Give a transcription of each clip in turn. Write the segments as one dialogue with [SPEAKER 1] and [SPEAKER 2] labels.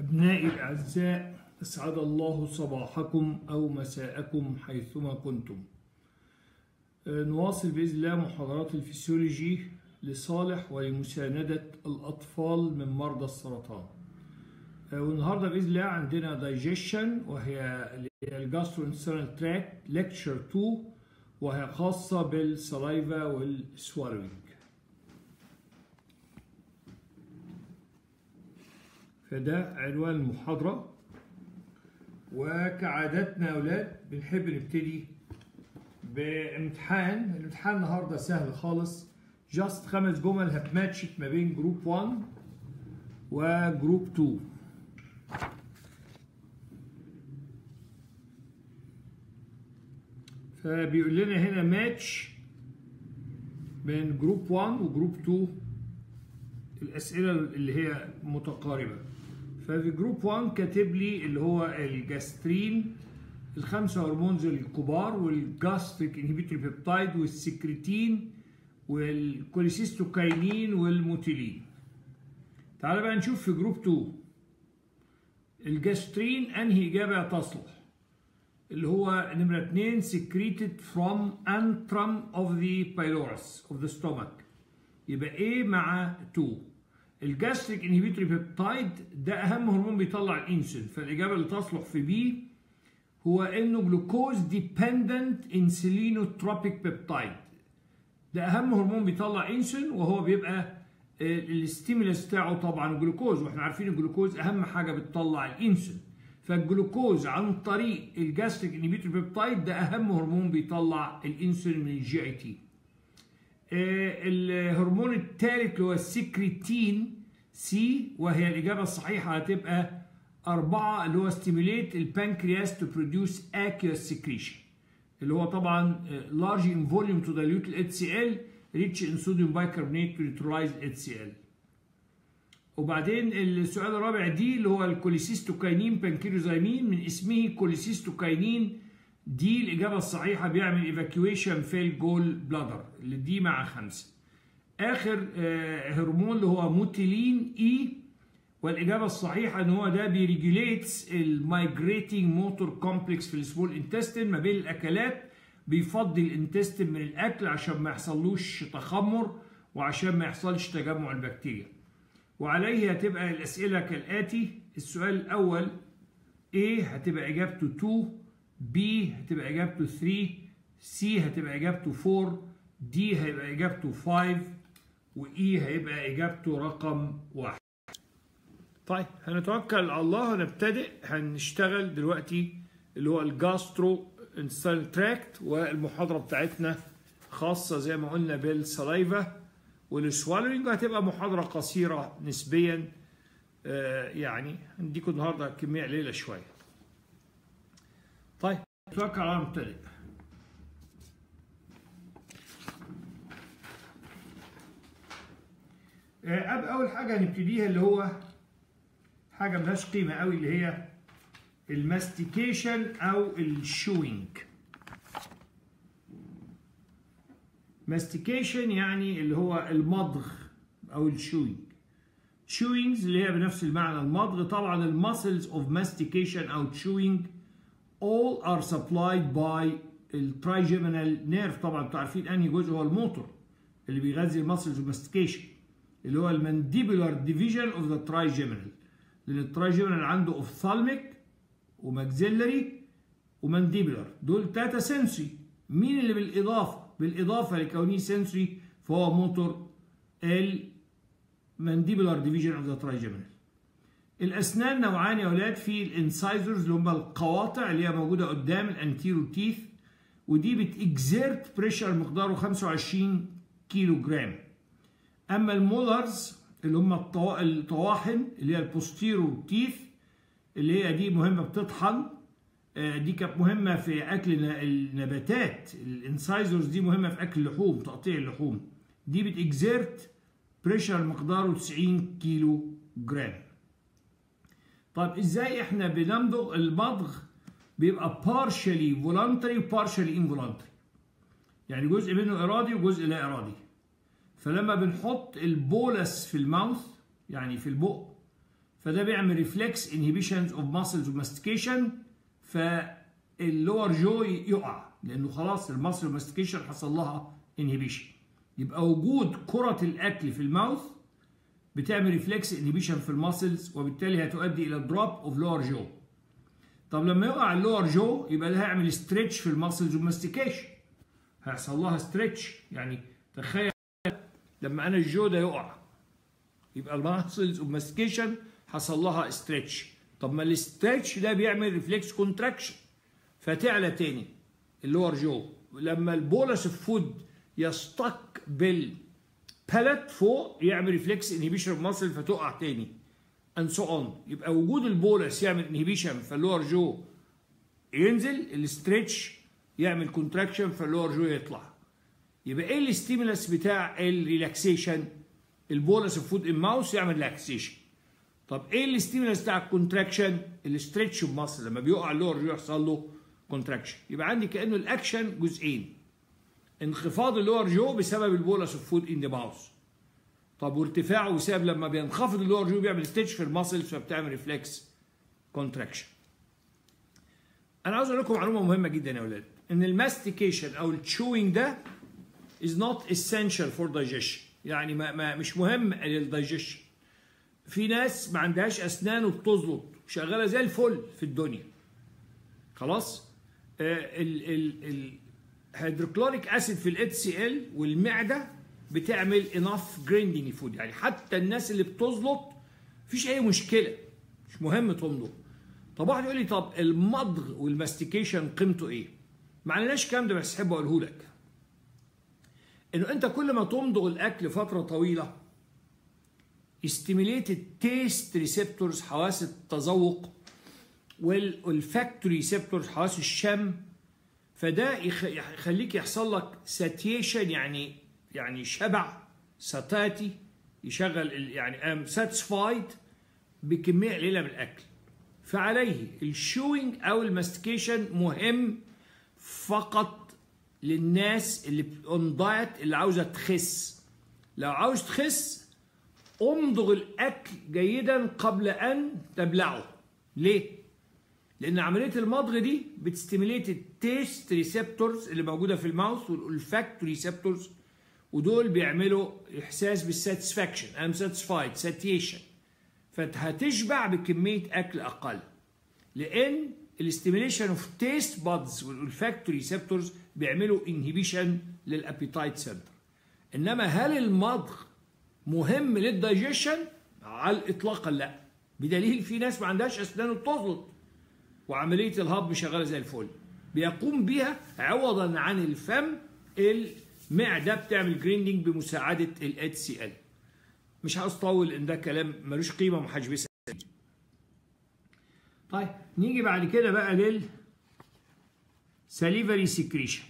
[SPEAKER 1] أبنائي الأعزاء أسعد الله صباحكم أو مساءكم حيثما كنتم آه، نواصل بإذن الله محاضرات الفسيولوجي لصالح ولمساندة الأطفال من مرضى السرطان آه، والنهاردة بإذن الله عندنا دايجيشن وهي الجاستروانتستينال تراك ليكتشر 2 وهي خاصة بالسلايفا والسوالوينج فده عنوان المحاضرة وكعادتنا يا أولاد بنحب نبتدي بامتحان الامتحان النهاردة سهل خالص جاست خمس جمل هتماتشت ما بين جروب 1 وجروب 2 فبيقول لنا هنا ماتش بين جروب 1 وجروب 2 الأسئلة اللي هي متقاربة ففي جروب 1 كاتب لي اللي هو الجاسترين الخمسة هرمونز الكبار والجاستريك انهبيتوري بيبتايد والسكريتين والكوليسيستوكاينين والموتيلين تعال بقى نشوف في جروب 2 الجاسترين انهي اجابه تصلح اللي هو نمرة 2 secreted from antrum of the pylorus of the stomach يبقى A مع 2 الجاستريك انهبيتوري بيبتايد ده اهم هرمون بيطلع الانسولين فالاجابه اللي تصلح في بي هو انه جلوكوز ديبندنت انسولينوتروبيك بيبتايد ده اهم هرمون بيطلع انسولين وهو بيبقى الاستيمولس بتاعه طبعا الجلوكوز واحنا عارفين الجلوكوز اهم حاجه بتطلع الانسولين فالجلوكوز عن طريق الجاستريك انهبيتوري بيبتايد ده اهم هرمون بيطلع الانسولين من الجي اي تي الهرمون الثالث اللي هو السكريتين سي وهي الإجابة الصحيحة هتبقى أربعة اللي هو ستيموليت البنكرياس تو بروديوس aqueous secretion اللي هو طبعا large in volume to dilute ال HCl rich in sodium bicarbonate to neutralize HCl وبعدين السؤال الرابع دي اللي هو الكوليسيستوكاينين بانكيروزايمين من اسمه كوليسيستوكاينين دي الإجابة الصحيحة بيعمل ايفاكيويشن في الجول بلادر اللي دي مع خمسة آخر هرمون اللي هو موتيلين إي والإجابة الصحيحة إن هو ده بيريجوليتس المايجريتنج موتور كومبلكس في السمول انتستين ما بين الأكلات بيفضي الانتستين من الأكل عشان ما يحصلوش تخمر وعشان ما يحصلش تجمع البكتيريا وعليه هتبقى الأسئلة كالآتي السؤال الأول A هتبقى إجابته 2 B هتبقى إجابته 3 C هتبقى إجابته 4 D هيبقى إجابته 5 و E هيبقى إجابته رقم 1 طيب هنتوكل على الله ونبتدئ هنشتغل دلوقتي اللي هو الجاسترو انستال تراكت والمحاضرة بتاعتنا خاصة زي ما قلنا بالسلايفا والسوالوينج هتبقى محاضرة قصيرة نسبيا آه يعني هنديكم النهارده كمية قليلة شوية طيب نتوكل على مبتدئ أب أول حاجة هنبتديها اللي هو حاجة ملهاش قيمة قوي اللي هي الماستيكيشن أو الشوينج ماستيكيشن يعني اللي هو المضغ أو الشوينج chewings اللي هي بنفس المعنى المضغ طبعا المسلز اوف ماستيكيشن أو chewing all are supplied by الترايجيمينال نيرف طبعا انتوا عارفين انهي جزء هو الموتور اللي بيغذي المسلز والماستيكيشن اللي هو المانديبولار ديفيجن اوف ذا ترايجيمينال لان الترايجيمينال عنده اوفثالميك وماكسيلري ومانديبولار دول تاتا سنسوري مين اللي بالاضافه بالاضافه لكونه سنسوري فهو موتور المانديبولار ديفيجن اوف ذا ترايجيمينال الاسنان نوعان يا اولاد في الانسايزرز اللي هم القواطع اللي هي موجوده قدام الانتيرو تيث ودي بتكزيرت بريشر مقداره 25 كيلو جرام اما المولرز اللي هم الطواحن اللي هي البوستيرو تيث اللي هي دي مهمه بتطحن دي كانت مهمه في اكل النباتات الانسايزرز دي مهمه في اكل اللحوم تقطيع اللحوم دي بتكزيرت بريشر مقداره 90 كيلو جرام طيب ازاي احنا بنمضغ المضغ بيبقى partially voluntary و partially involuntary يعني جزء منه ارادي وجزء لا ارادي فلما بنحط البولس في الماوث يعني في البق فده بيعمل ريفلكس انهبيشنز اوف ماسلز وماستيكيشن فاللور جو يقع لانه خلاص الماسل وماستيكيشن حصل لها انهبيشن يبقى وجود كرة الاكل في الماوث بتعمل ريفلكس انهبيشن في الماسلز وبالتالي هتؤدي الى دروب اوف لور جو طب لما يقع اللور جو يبقى ده هيعمل ستريتش في الماسلز والماستيكيشن هيحصل لها ستريتش يعني تخيل لما انا الجو ده يقع يبقى الماسلز والماستيكيشن حصل لها ستريتش طب ما الستريتش ده بيعمل ريفلكس كونتراكشن فتعلى تاني اللور جو لما البولس اوف فود يستك بالبالت فوق يعمل ريفلكس انهبيشن ماسل فتقع تاني and so on يبقى وجود البولس يعمل انهبيشن فاللور جو ينزل الاستريتش يعمل كونتراكشن فاللور جو يطلع يبقى ايه الاستيمولس بتاع الريلاكسيشن البولس اوف فود ان ماوس يعمل ريلاكسيشن طب ايه الاستيمولس بتاع الكونتراكشن الاستريتش اوف ماسل لما بيقع اللور جو يحصل له كونتراكشن يبقى عندي كانه الاكشن جزئين انخفاض اللور جو بسبب البولس اوف فود ان ذا ماوس طب وارتفاعه بسبب لما بينخفض اللور جو بيعمل ستيتش في الماسلز فبتعمل ريفلكس كونتراكشن انا عاوز اقول لكم معلومه مهمه جدا يا اولاد ان الماستيكيشن او التشوينج ده is not essential for digestion يعني ما, ما مش مهم للدايجيشن في ناس ما عندهاش اسنان وبتزلط شغاله زي الفل في الدنيا خلاص الهيدروكلوريك اسيد في الاتش سي ال والمعده بتعمل انف جريندنج فود يعني حتى الناس اللي بتزلط مفيش اي مشكله مش مهم تمضغ طب واحد يقول لي طب المضغ والماستيكيشن قيمته ايه؟ ما عندناش الكلام ده بس احب اقوله لك انه انت كل ما تمضغ الاكل فتره طويله استيميليت التيست ريسبتورز حواس التذوق والفاكتوري ريسبتورز حواس الشم فده يخليك يحصل لك ساتيشن يعني يعني شبع ساتاتي يشغل يعني ام ساتسفايد بكميه قليله من الاكل فعليه الشوينج او الماستيكيشن مهم فقط للناس اللي اون دايت اللي عاوزه تخس لو عاوز تخس امضغ الاكل جيدا قبل ان تبلعه ليه لان عمليه المضغ دي بتستيميليت التيست ريسبتورز اللي موجوده في الماوث والفاكتوري ريسبتورز ودول بيعملوا احساس بالساتسفاكشن ام ساتسفايد ساتيشن فهتشبع بكميه اكل اقل لان الاستيميليشن اوف تيست بادز والفاكتوري ريسبتورز بيعملوا انهبيشن للابيتايت سنتر انما هل المضغ مهم للدايجيشن على الاطلاق لا بدليل في ناس ما عندهاش اسنان وبتزلط وعمليه الهضم شغاله زي الفل بيقوم بيها عوضا عن الفم المعده بتعمل جريندنج بمساعده الاتش سي ال مش عاوز اطول ان ده كلام ملوش قيمه ومحدش بيسال طيب نيجي بعد كده بقى لل salivary secretion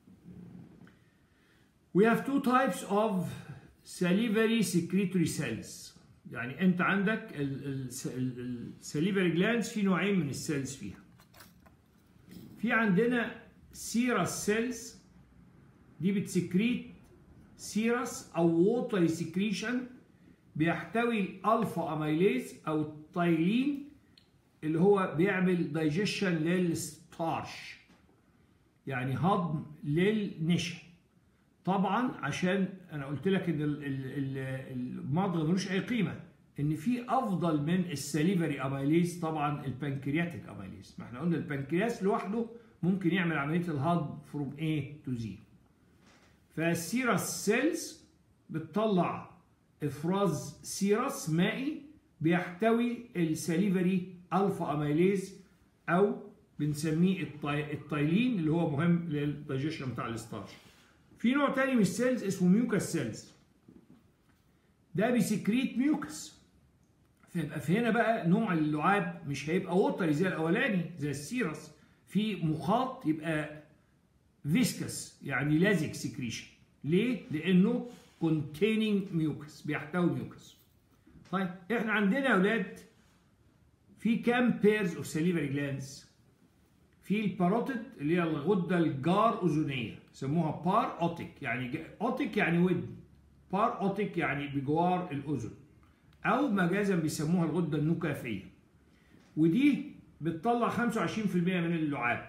[SPEAKER 1] we have two types of salivary secretory cells يعني انت عندك السليفري جلاندز في نوعين من السيلز فيها في عندنا سيرس سيلز دي بتسكريت سيرس او ووتري سكريشن بيحتوي الالفا اميليز او التايلين اللي هو بيعمل دايجيشن للستارش يعني هضم للنشا طبعا عشان انا قلت لك ان المضغ ملوش اي قيمه ان في افضل من السليفري اميليز طبعا البنكرياتيك اميليز ما احنا قلنا البنكرياس لوحده ممكن يعمل عمليه الهضم فروم A تو Z فالسيرس سيلز بتطلع افراز سيرس مائي بيحتوي السليفري الفا اميليز او بنسميه التايلين اللي هو مهم للدايجيشن بتاع الستارش في نوع تاني من السيلز اسمه ميوكاس سيلز ده بيسكريت ميوكس فيبقى في هنا بقى نوع اللعاب مش هيبقى ووتري زي الاولاني زي السيرس في مخاط يبقى فيسكس يعني لازق سكريشن ليه؟ لانه containing ميوكس بيحتوي ميوكس طيب احنا عندنا يا اولاد في كام بيرز اوف سليفري جلاندز في الباروتيد اللي هي الغده الجار اذنيه يسموها بار اوتيك يعني اوتيك يعني ودن بار اوتيك يعني بجوار الاذن او مجازا بيسموها الغده النكافيه ودي بتطلع 25% من اللعاب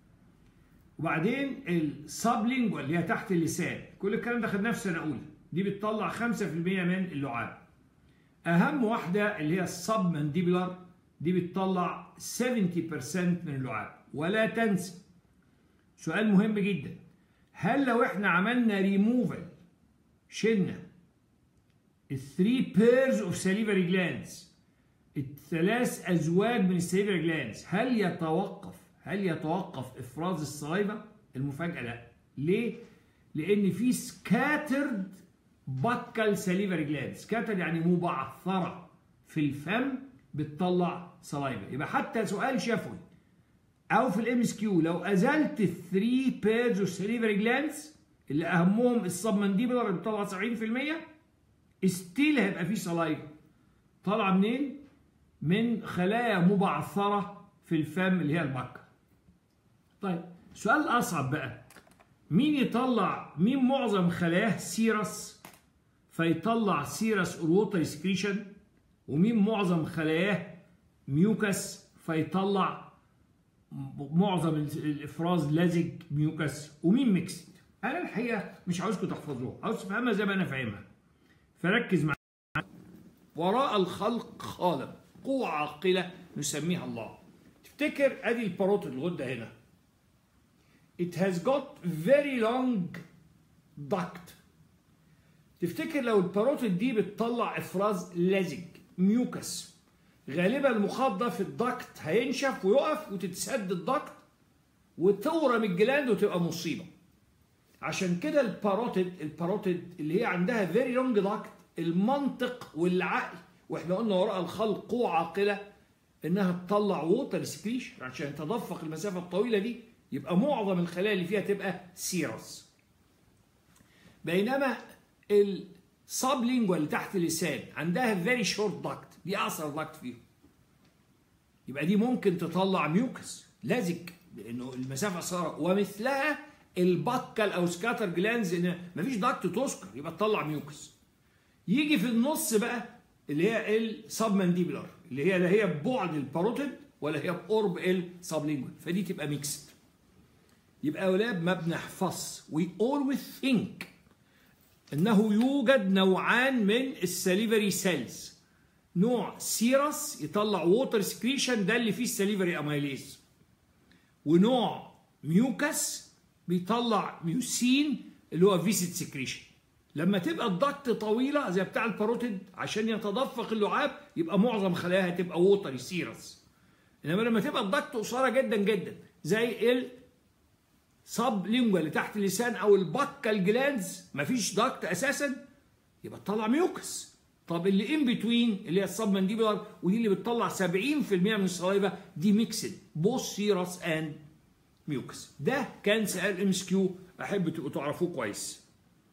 [SPEAKER 1] وبعدين السابلينجوال اللي هي تحت اللسان كل الكلام ده خدناه في سنه اولى دي بتطلع 5% من اللعاب اهم واحده اللي هي السب مانديبولار دي بتطلع 70% من اللعاب ولا تنسى سؤال مهم جدا هل لو احنا عملنا ريموفال شلنا الثري بيرز اوف ساليفري جلاندز الثلاث ازواج من الساليفري جلاندز هل يتوقف هل يتوقف افراز السلايفا المفاجاه لا ليه لان في سكاترد بكال ساليفري جلاند سكاتر يعني مبعثره في الفم بتطلع سلايفا يبقى حتى سؤال شفوي او في الام اس كيو لو ازلت الثري بيرز اوف ساليفري جلاندز اللي اهمهم السبمنديبلر اللي بتطلع 70% ستيل هيبقى فيه سلايفا طالعه منين؟ من خلايا مبعثره في الفم اللي هي البكه. طيب سؤال اصعب بقى مين يطلع مين معظم خلاياه سيرس فيطلع سيرس ووتر سكريشن ومين معظم خلاياه ميوكس فيطلع معظم الافراز لزج ميوكس ومين ميكسد انا الحقيقه مش عاوزكم تحفظوها عاوز تفهمها زي ما انا فاهمها فركز معايا وراء الخلق خالق قوة عاقلة نسميها الله تفتكر ادي الباروت الغدة هنا it has got very long duct تفتكر لو الباروتيد دي بتطلع افراز لزج ميوكس غالبا المخاط ده في الدكت هينشف ويقف وتتسد الدكت وتورم الجلاند وتبقى مصيبه عشان كده الباروتيد الباروتيد اللي هي عندها فيري لونج داكت المنطق والعقل واحنا قلنا وراء الخلق قوة عاقلة انها تطلع ووتر سكريشن عشان تدفق المسافة الطويلة دي يبقى معظم الخلايا اللي فيها تبقى سيرس بينما السابلينجوال اللي تحت اللسان عندها فيري شورت داكت دي اقصر داكت فيهم يبقى دي ممكن تطلع ميوكس لازق لانه المسافه قصيره ومثلها البكل او سكاتر جلانز ان مفيش داكت تذكر يبقى تطلع ميوكس يجي في النص بقى اللي هي السب مانديبولار اللي هي لا هي ببعد الباروتيد ولا هي بقرب السابلينجوال فدي تبقى ميكسد يبقى يا اولاد ما بنحفظ وي اولويز ثينك انه يوجد نوعان من السليفري سيلز نوع سيرس يطلع ووتر سكريشن ده اللي فيه السليفري اميليز ونوع ميوكس بيطلع ميوسين اللي هو فيسيت سكريشن لما تبقى الضغط طويله زي بتاع الباروتيد عشان يتدفق اللعاب يبقى معظم خلاياها هتبقى ووتر سيرس انما لما تبقى الضغط قصيره جدا جدا زي ال سب لينجوا اللي تحت اللسان او البكال جلاندز مفيش داكت اساسا يبقى تطلع ميوكس طب اللي ان بتوين اللي هي السب مانديبولار ودي اللي بتطلع 70% من السلايفا دي ميكسد بوث سيرس اند ميوكس ده كان سؤال ام اس كيو احب تبقوا تعرفوه كويس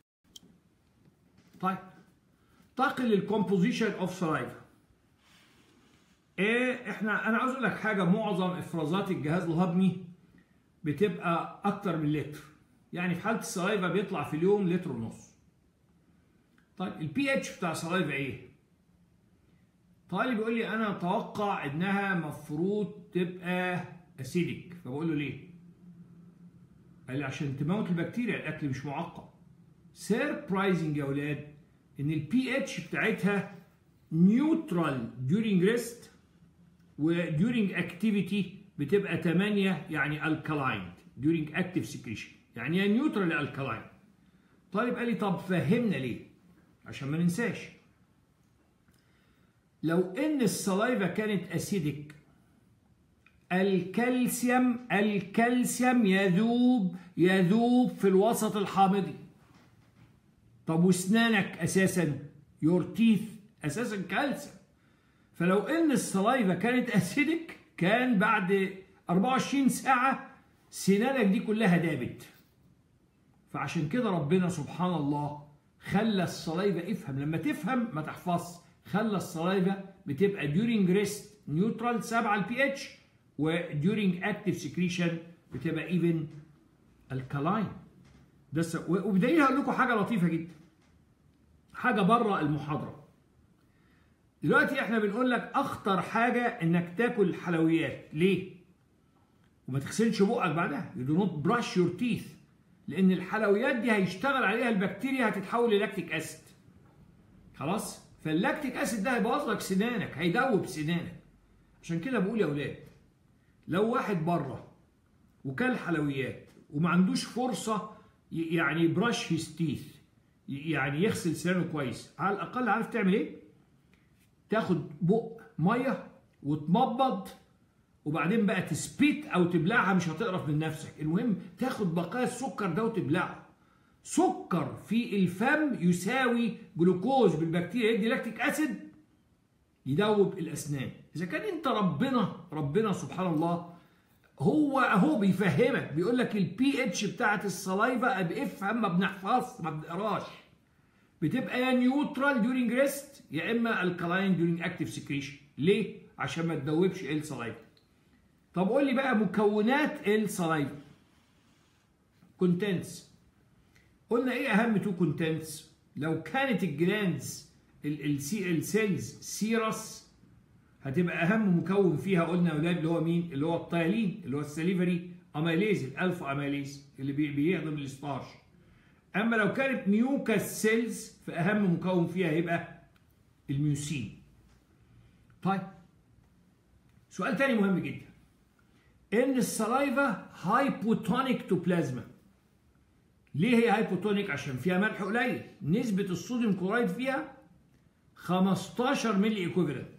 [SPEAKER 1] طيب انتقل للكومبوزيشن اوف سلايفا ايه احنا انا عاوز اقول لك حاجه معظم افرازات الجهاز الهضمي بتبقى اكتر من لتر يعني في حاله السلايفا بيطلع في اليوم لتر ونص طيب البي اتش بتاع السلايفا ايه طالب بيقول لي انا اتوقع انها مفروض تبقى اسيدك فبقول له ليه قال لي عشان تموت البكتيريا الاكل مش معقم سيربرايزنج يا اولاد ان البي اتش بتاعتها نيوترال during ريست وديورنج اكتيفيتي بتبقى 8 يعني الكالاين during اكتيف سكريشن يعني هي نيوترال الكالاين طالب قال لي طب فهمنا ليه عشان ما ننساش لو ان السلايفا كانت اسيدك الكالسيوم الكالسيوم يذوب يذوب في الوسط الحامضي طب واسنانك اساسا يور تيث اساسا كالسيوم فلو ان السلايفا كانت اسيدك كان بعد 24 ساعه سنانك دي كلها دابت فعشان كده ربنا سبحان الله خلى السلايفا افهم لما تفهم ما تحفظش خلى السلايفا بتبقى during ريست نيوترال 7 البي اتش وduring اكتيف سكريشن بتبقى ايفن الكالاين ده وبدليل هقول لكم حاجه لطيفه جدا حاجه بره المحاضره دلوقتي احنا بنقول لك اخطر حاجه انك تاكل حلويات ليه وما تغسلش بقك بعدها you do not brush your teeth لان الحلويات دي هيشتغل عليها البكتيريا هتتحول للاكتيك اسيد خلاص فاللاكتيك اسيد ده هيبوظ لك سنانك هيدوب سنانك عشان كده بقول يا اولاد لو واحد بره وكل حلويات وما عندوش فرصه يعني براش هيز تيث يعني يغسل سنانه كويس على الاقل عارف تعمل ايه تاخد بق ميه وتمبض وبعدين بقى تسبيت او تبلعها مش هتقرف من نفسك المهم تاخد بقايا السكر ده وتبلعه سكر في الفم يساوي جلوكوز بالبكتيريا يدي لاكتيك اسيد يدوب الاسنان اذا كان انت ربنا ربنا سبحان الله هو اهو بيفهمك بيقول لك البي اتش بتاعت السلايفا بافهم ما بنحفظش ما بنقراش بتبقى يا نيوترال ديورنج ريست يا اما الكلاين ديورنج اكتيف سكريشن ليه عشان ما تدوبش السلايفا طب قول لي بقى مكونات السلايفا كونتنتس قلنا ايه اهم تو كونتنتس لو كانت الجلاندز السيلز سيرس هتبقى اهم مكون فيها قلنا يا اولاد اللي هو مين اللي هو الطيالين اللي هو السليفري اميليز الالفا اميليز اللي بيهضم الستارش اما لو كانت ميوكاس سيلز فاهم مكون فيها هيبقى الميوسين طيب سؤال تاني مهم جدا ان السلايفا هايبوتونيك تو بلازما ليه هي هايبوتونيك عشان فيها ملح قليل نسبة الصوديوم كلورايد فيها 15 ملي ايكوفالنت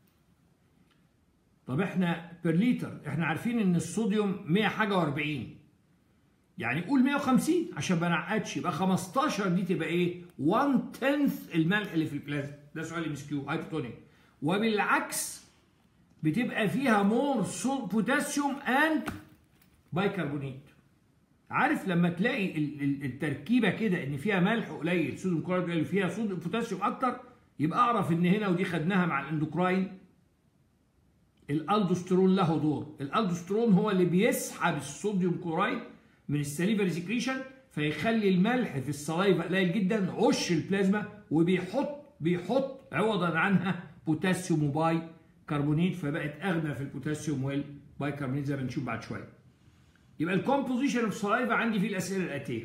[SPEAKER 1] طب احنا بير لتر احنا عارفين ان الصوديوم 100 حاجه و40 يعني قول 150 عشان ما نعقدش يبقى 15 دي تبقى ايه 1 10 الملح اللي في البلازما ده سؤال ام اس كيو هايبوتونيك وبالعكس بتبقى فيها مور بوتاسيوم اند بايكربونات عارف لما تلاقي التركيبه كده ان فيها ملح قليل صوديوم كلورايد قليل فيها صوديوم بوتاسيوم اكتر يبقى اعرف ان هنا ودي خدناها مع الاندوكراين الالدوسترون له دور الالدوسترون هو اللي بيسحب الصوديوم كلورايد من السليفري سكريشن فيخلي الملح في السلايفا قليل جدا عش البلازما وبيحط بيحط عوضا عنها بوتاسيوم وباي كربونات فبقت اغنى في البوتاسيوم والباي كربونات زي ما نشوف بعد شويه يبقى الكومبوزيشن اوف سلايفا عندي فيه الاسئله الاتيه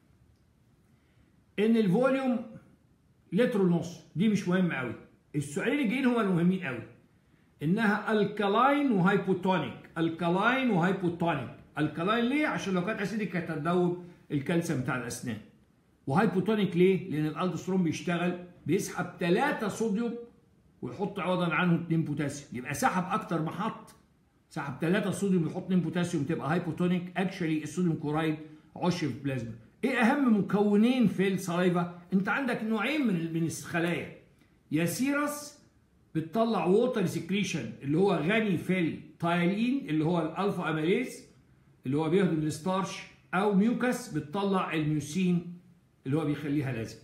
[SPEAKER 1] ان الفوليوم لتر ونص دي مش مهمه قوي السؤالين الجايين هما المهمين قوي انها الكلاين وهايبوتونيك الكلاين وهايبوتونيك الكلاين ليه عشان لو كانت اسيدك كانت هتدوب الكالسيوم بتاع الاسنان وهايبوتونيك ليه لان الالدوسترون بيشتغل بيسحب 3 صوديوم ويحط عوضا عنه 2 بوتاسيوم يبقى سحب اكتر ما حط سحب 3 صوديوم ويحط 2 بوتاسيوم تبقى هايبوتونيك اكشولي الصوديوم كلورايد عش في البلازما ايه اهم مكونين في السلايفا انت عندك نوعين من من الخلايا يا سيرس بتطلع ووتر سكريشن اللي هو غني في التايلين اللي هو الالفا اميليز اللي هو بيهضم الستارش او ميوكس بتطلع الميوسين اللي هو بيخليها لازق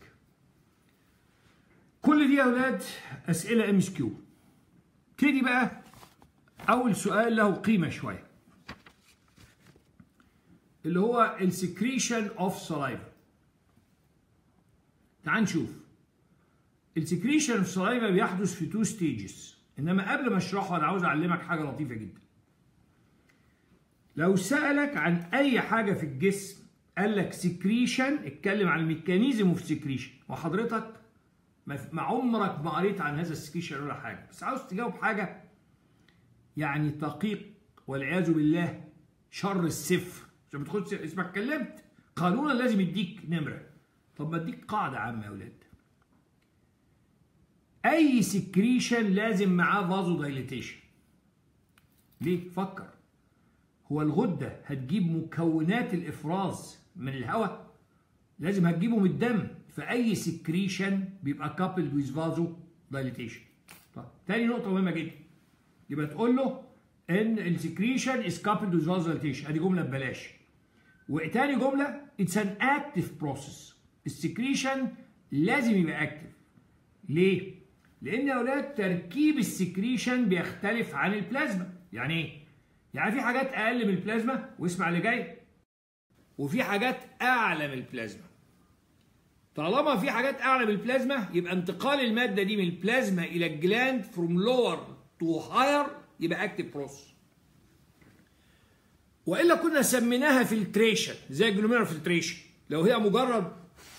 [SPEAKER 1] كل دي يا اولاد اسئله ام اس كيو ابتدي بقى اول سؤال له قيمه شويه اللي هو السكريشن اوف سلايفا تعال نشوف السكريشن اوف سلايفا بيحدث في تو ستيجز انما قبل ما اشرحه انا عاوز اعلمك حاجه لطيفه جدا لو سالك عن اي حاجه في الجسم قال لك سكريشن اتكلم عن الميكانيزم اوف سكريشن وحضرتك ما عمرك ما قريت عن هذا السكريشن ولا حاجه بس عاوز تجاوب حاجه يعني دقيق والعياذ بالله شر السفر عشان ما تاخدش اسمك اتكلمت قانونا لازم يديك نمره طب ما اديك قاعده عامه يا اولاد اي سكريشن لازم معاه فازو دايليتيشن ليه فكر هو الغده هتجيب مكونات الافراز من الهواء لازم هتجيبه من الدم فاي سكريشن بيبقى كابلد ويز فازو دايليتيشن طب تاني نقطه مهمه جدا يبقى تقول له ان السكريشن از كابلد ويز فازو دايليتيشن ادي جمله ببلاش وتاني جمله اتس ان اكتف بروسيس السكريشن لازم يبقى اكتف ليه لان يا اولاد تركيب السكريشن بيختلف عن البلازما يعني ايه يعني في حاجات اقل من البلازما واسمع اللي جاي وفي حاجات اعلى من البلازما طالما في حاجات اعلى من البلازما يبقى انتقال الماده دي من البلازما الى الجلاند فروم لور تو هاير يبقى اكتيف بروسس والا كنا سميناها فلتريشن زي الجلوميرال فلتريشن لو هي مجرد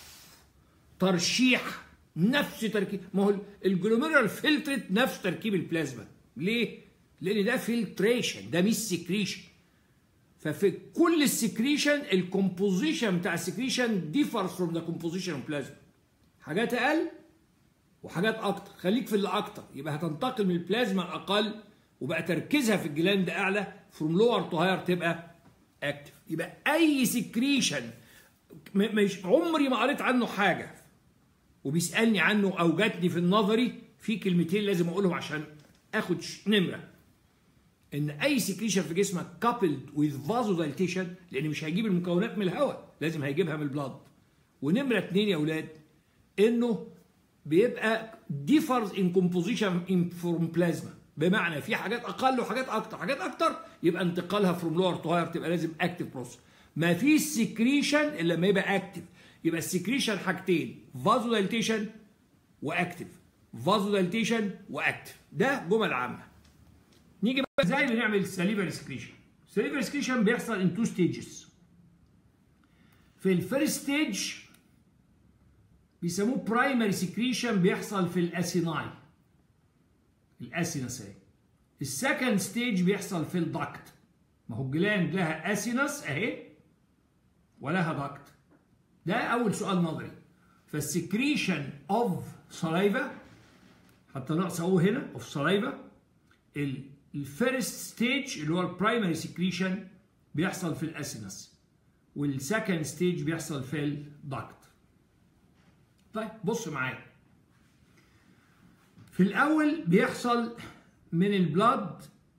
[SPEAKER 1] ترشيح نفس تركيب ما هو الجلوميرال فلترت نفس تركيب البلازما ليه؟ لان ده فلتريشن ده مش سكريشن ففي كل السكريشن الكومبوزيشن بتاع السكريشن ديفر فروم ذا كومبوزيشن اوف بلازما حاجات اقل وحاجات اكتر خليك في اللي اكتر يبقى هتنتقل من البلازما الاقل وبقى تركيزها في الجلاند اعلى فروم لور تو هاير تبقى اكتف يبقى اي سكريشن مش عمري ما قريت عنه حاجه وبيسالني عنه او جاتني في النظري في كلمتين لازم اقولهم عشان اخد نمره ان اي سكريشن في جسمك كابلد وذ فازو دايليتيشن لان مش هيجيب المكونات من الهواء لازم هيجيبها من البلاد ونمره اتنين يا اولاد انه بيبقى ديفرز ان كومبوزيشن ان فروم بلازما بمعنى في حاجات اقل وحاجات اكتر حاجات اكتر يبقى انتقالها فروم لور تو هاير تبقى لازم اكتف بروسس ما فيش سكريشن الا لما يبقى اكتف يبقى السكريشن حاجتين فازو دايليتيشن واكتف فازو دايليتيشن واكتف ده جمل عامه نيجي بقى ازاي بنعمل سليفر سكريشن السليفر سكريشن بيحصل ان تو ستيجز في الفيرست ستيج بيسموه برايمري سكريشن بيحصل في الاسيناي الاسينس اهي السكند ستيج بيحصل في الدكت ما هو الجلاند لها اسينس اهي ولها دكت ده اول سؤال نظري فالسكريشن اوف سلايفا حتى ناقص اهو هنا اوف سلايفا الفيرست ستيج اللي هو البرايمري سكريشن بيحصل في الاسينس والسكند ستيج بيحصل في الدكت طيب بص معايا في الاول بيحصل من البلاد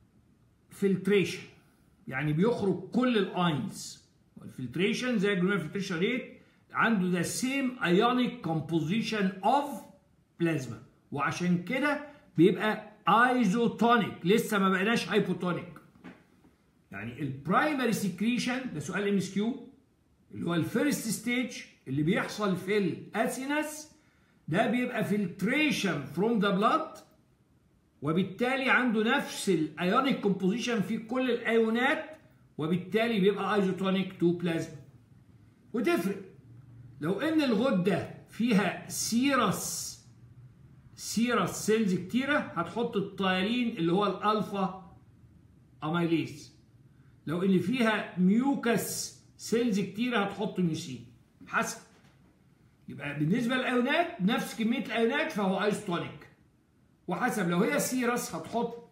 [SPEAKER 1] فلتريشن يعني بيخرج كل الاينز والفلتريشن زي الجلوميرال فلتريشن ريت عنده ذا سيم ايونيك كومبوزيشن اوف بلازما وعشان كده بيبقى ايزوتونيك لسه ما بقيناش هايبوتونيك يعني البرايمري سكريشن ده سؤال ام اس كيو اللي هو الفيرست ستيج اللي بيحصل في الاسينس ده بيبقى فلتريشن فروم ذا بلاد وبالتالي عنده نفس الايونيك كومبوزيشن في كل الايونات وبالتالي بيبقى ايزوتونيك تو بلازما وتفرق لو ان الغده فيها سيرس سيرس سيلز كتيره هتحط الطيارين اللي هو الالفا اميليز لو ان فيها ميوكس سيلز كتيره هتحط ميوسين حسب يبقى بالنسبه للايونات نفس كميه الايونات فهو ايزوتونيك وحسب لو هي سيرس هتحط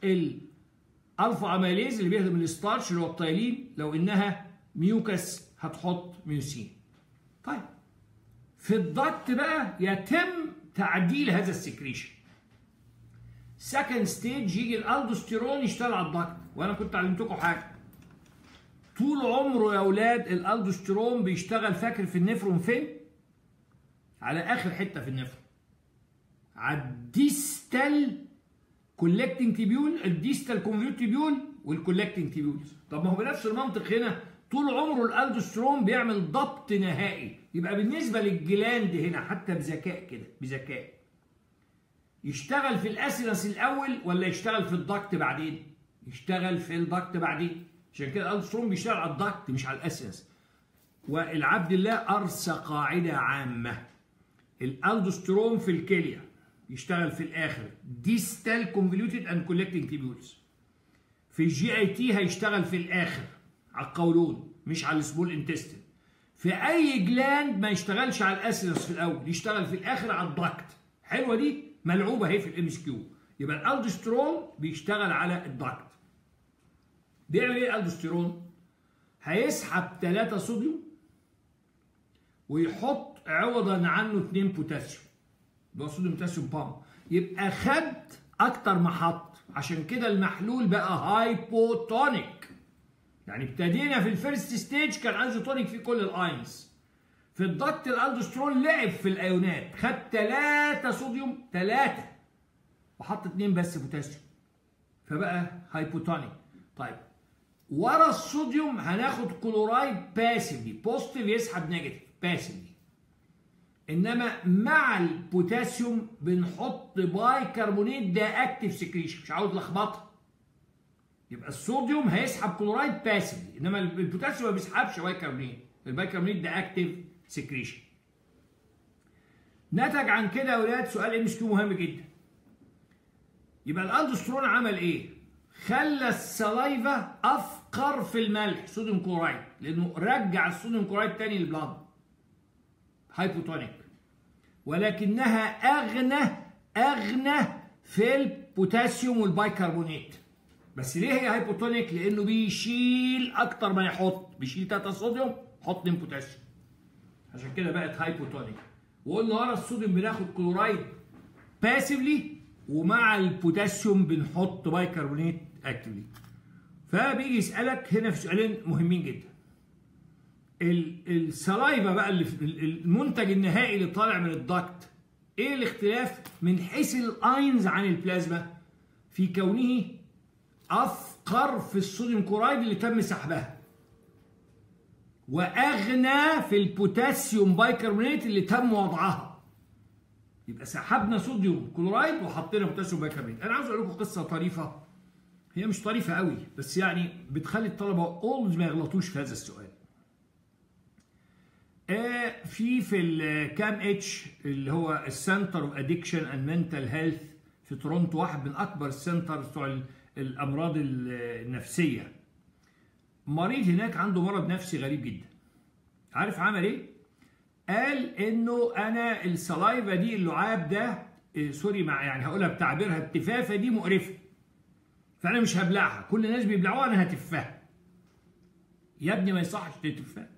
[SPEAKER 1] الالفا اميليز اللي بيخدم الستارش اللي هو الطيلين لو انها ميوكس هتحط ميوسين طيب في الضغط بقى يتم تعديل هذا السكريشن سكند ستيج يجي الالدوستيرون يشتغل على الضغط وانا كنت علمتكم حاجه طول عمره يا اولاد الالدوستيرون بيشتغل فاكر في النفرون فين على اخر حته في النفرون على الديستال كولكتنج تيبيول الديستال كونفيوت تيبيول والكولكتنج تيبيولز طب ما هو بنفس المنطق هنا طول عمره الالدوسترون بيعمل ضبط نهائي يبقى بالنسبه للجلاند هنا حتى بذكاء كده بذكاء يشتغل في الاسيلس الاول ولا يشتغل في الضغط بعدين يشتغل في الضغط بعدين عشان كده الالدوسترون بيشتغل على الضغط مش على الاسيلس والعبد الله ارسى قاعده عامه الالدوسترون في الكليه يشتغل في الاخر ديستال كونفوليوتد اند كولكتنج تيبيولز في الجي اي تي هيشتغل في الاخر على القولون مش على السمول انتستين في اي جلاند ما يشتغلش على الاسيلس في الاول يشتغل في الاخر على الضغط حلوه دي ملعوبه اهي في الام اس كيو يبقى الالدوسترون بيشتغل على الضغط بيعمل ايه الالدوسترون هيسحب 3 صوديوم ويحط عوضا عنه 2 بوتاسيوم ده صوديوم بوتاسيوم بامب يبقى خد اكتر ما حط عشان كده المحلول بقى هايبوتونيك يعني ابتدينا في الفيرست ستيج كان ايزوتونيك في كل الاينز في الضغط الالدوسترون لعب في الايونات خد 3 صوديوم 3 وحط 2 بس بوتاسيوم فبقى هايبوتونيك طيب ورا الصوديوم هناخد كلورايد باسفلي بوزيتيف يسحب نيجاتيف باسفلي انما مع البوتاسيوم بنحط باي كربونيت ده اكتف سكريشن مش عاوز لخبطه يبقى الصوديوم هيسحب كلورايد باسفلي انما البوتاسيوم ما بيسحبش باي كربونيت الباي كربونيت ده اكتف سكريشن نتج عن كده يا ولاد سؤال ام اس كيو مهم جدا يبقى الالدوسترون عمل ايه خلى السلايفا افقر في الملح صوديوم كلورايد لانه رجع الصوديوم كلورايد تاني للبلاد هايبوتونيك ولكنها اغنى اغنى في البوتاسيوم والبايكربونات بس ليه هي هايبوتونيك لانه بيشيل اكتر ما يحط بيشيل 3 صوديوم يحط 2 بوتاسيوم عشان كده بقت هايبوتونيك وقلنا ورا الصوديوم بناخد كلورايد باسفلي ومع البوتاسيوم بنحط بايكربونات اكتفلي فبيجي يسالك هنا في سؤالين مهمين جدا السلايفا بقى اللي في المنتج النهائي اللي طالع من الدكت ايه الاختلاف من حيث الاينز عن البلازما في كونه افقر في الصوديوم كورايد اللي تم سحبها واغنى في البوتاسيوم بايكربونات اللي تم وضعها يبقى سحبنا صوديوم كلورايد وحطينا بوتاسيوم بايكربونات انا عاوز اقول لكم قصه طريفه هي مش طريفه قوي بس يعني بتخلي الطلبه اولز ما يغلطوش في هذا السؤال آه في في الكام اتش اللي هو السنتر اوف ادكشن اند منتال هيلث في تورونتو واحد من اكبر السنتر بتوع الامراض النفسيه مريض هناك عنده مرض نفسي غريب جدا عارف عمل ايه قال انه انا السلايفا دي اللعاب ده إيه سوري مع يعني هقولها بتعبيرها التفافه دي مقرفه فانا مش هبلعها كل الناس بيبلعوها انا هتفها يا ابني ما يصحش تتفها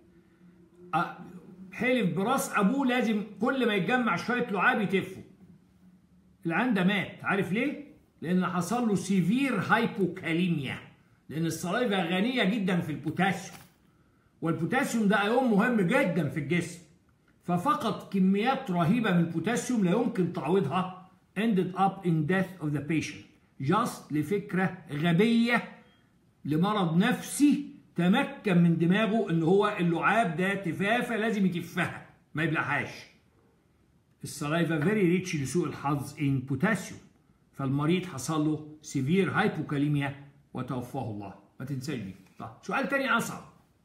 [SPEAKER 1] حلف براس ابوه لازم كل ما يتجمع شويه لعاب يتفوا العيان ده مات عارف ليه لان حصل له سيفير هايبوكاليميا لان السلايفا غنيه جدا في البوتاسيوم والبوتاسيوم ده ايون مهم جدا في الجسم ففقد كميات رهيبه من البوتاسيوم لا يمكن تعويضها ended up in death of the patient just لفكره غبيه لمرض نفسي تمكن من دماغه ان هو اللعاب ده تفافه لازم يتفها ما يبلعهاش السلايفا فيري ريتش لسوء الحظ ان بوتاسيوم فالمريض حصل له سيفير هايبوكاليميا وتوفاه الله ما تنساش دي طيب سؤال تاني اصعب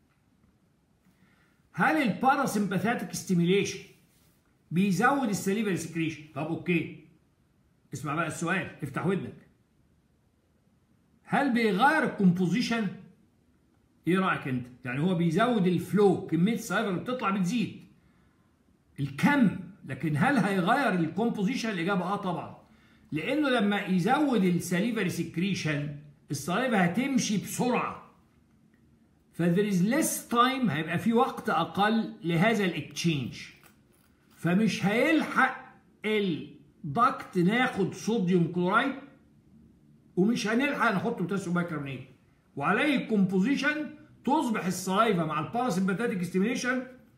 [SPEAKER 1] هل الباراسمباثيك ستيميليشن بيزود السليفري سكريشن طب اوكي اسمع بقى السؤال افتح ودنك هل بيغير الكومبوزيشن ايه رايك انت يعني هو بيزود الفلو كميه السلايفا اللي بتطلع بتزيد الكم لكن هل هيغير الكومبوزيشن الاجابه اه طبعا لانه لما يزود السليفري سكريشن السلايفا هتمشي بسرعه فذير از ليس تايم هيبقى في وقت اقل لهذا الاكتشينج فمش هيلحق الضغط ناخد صوديوم كلورايد ومش هنلحق نحط بوتاسيوم بايكربونات وعليه الكومبوزيشن تصبح السلايفا مع الباراسمباتيك ستيميليشن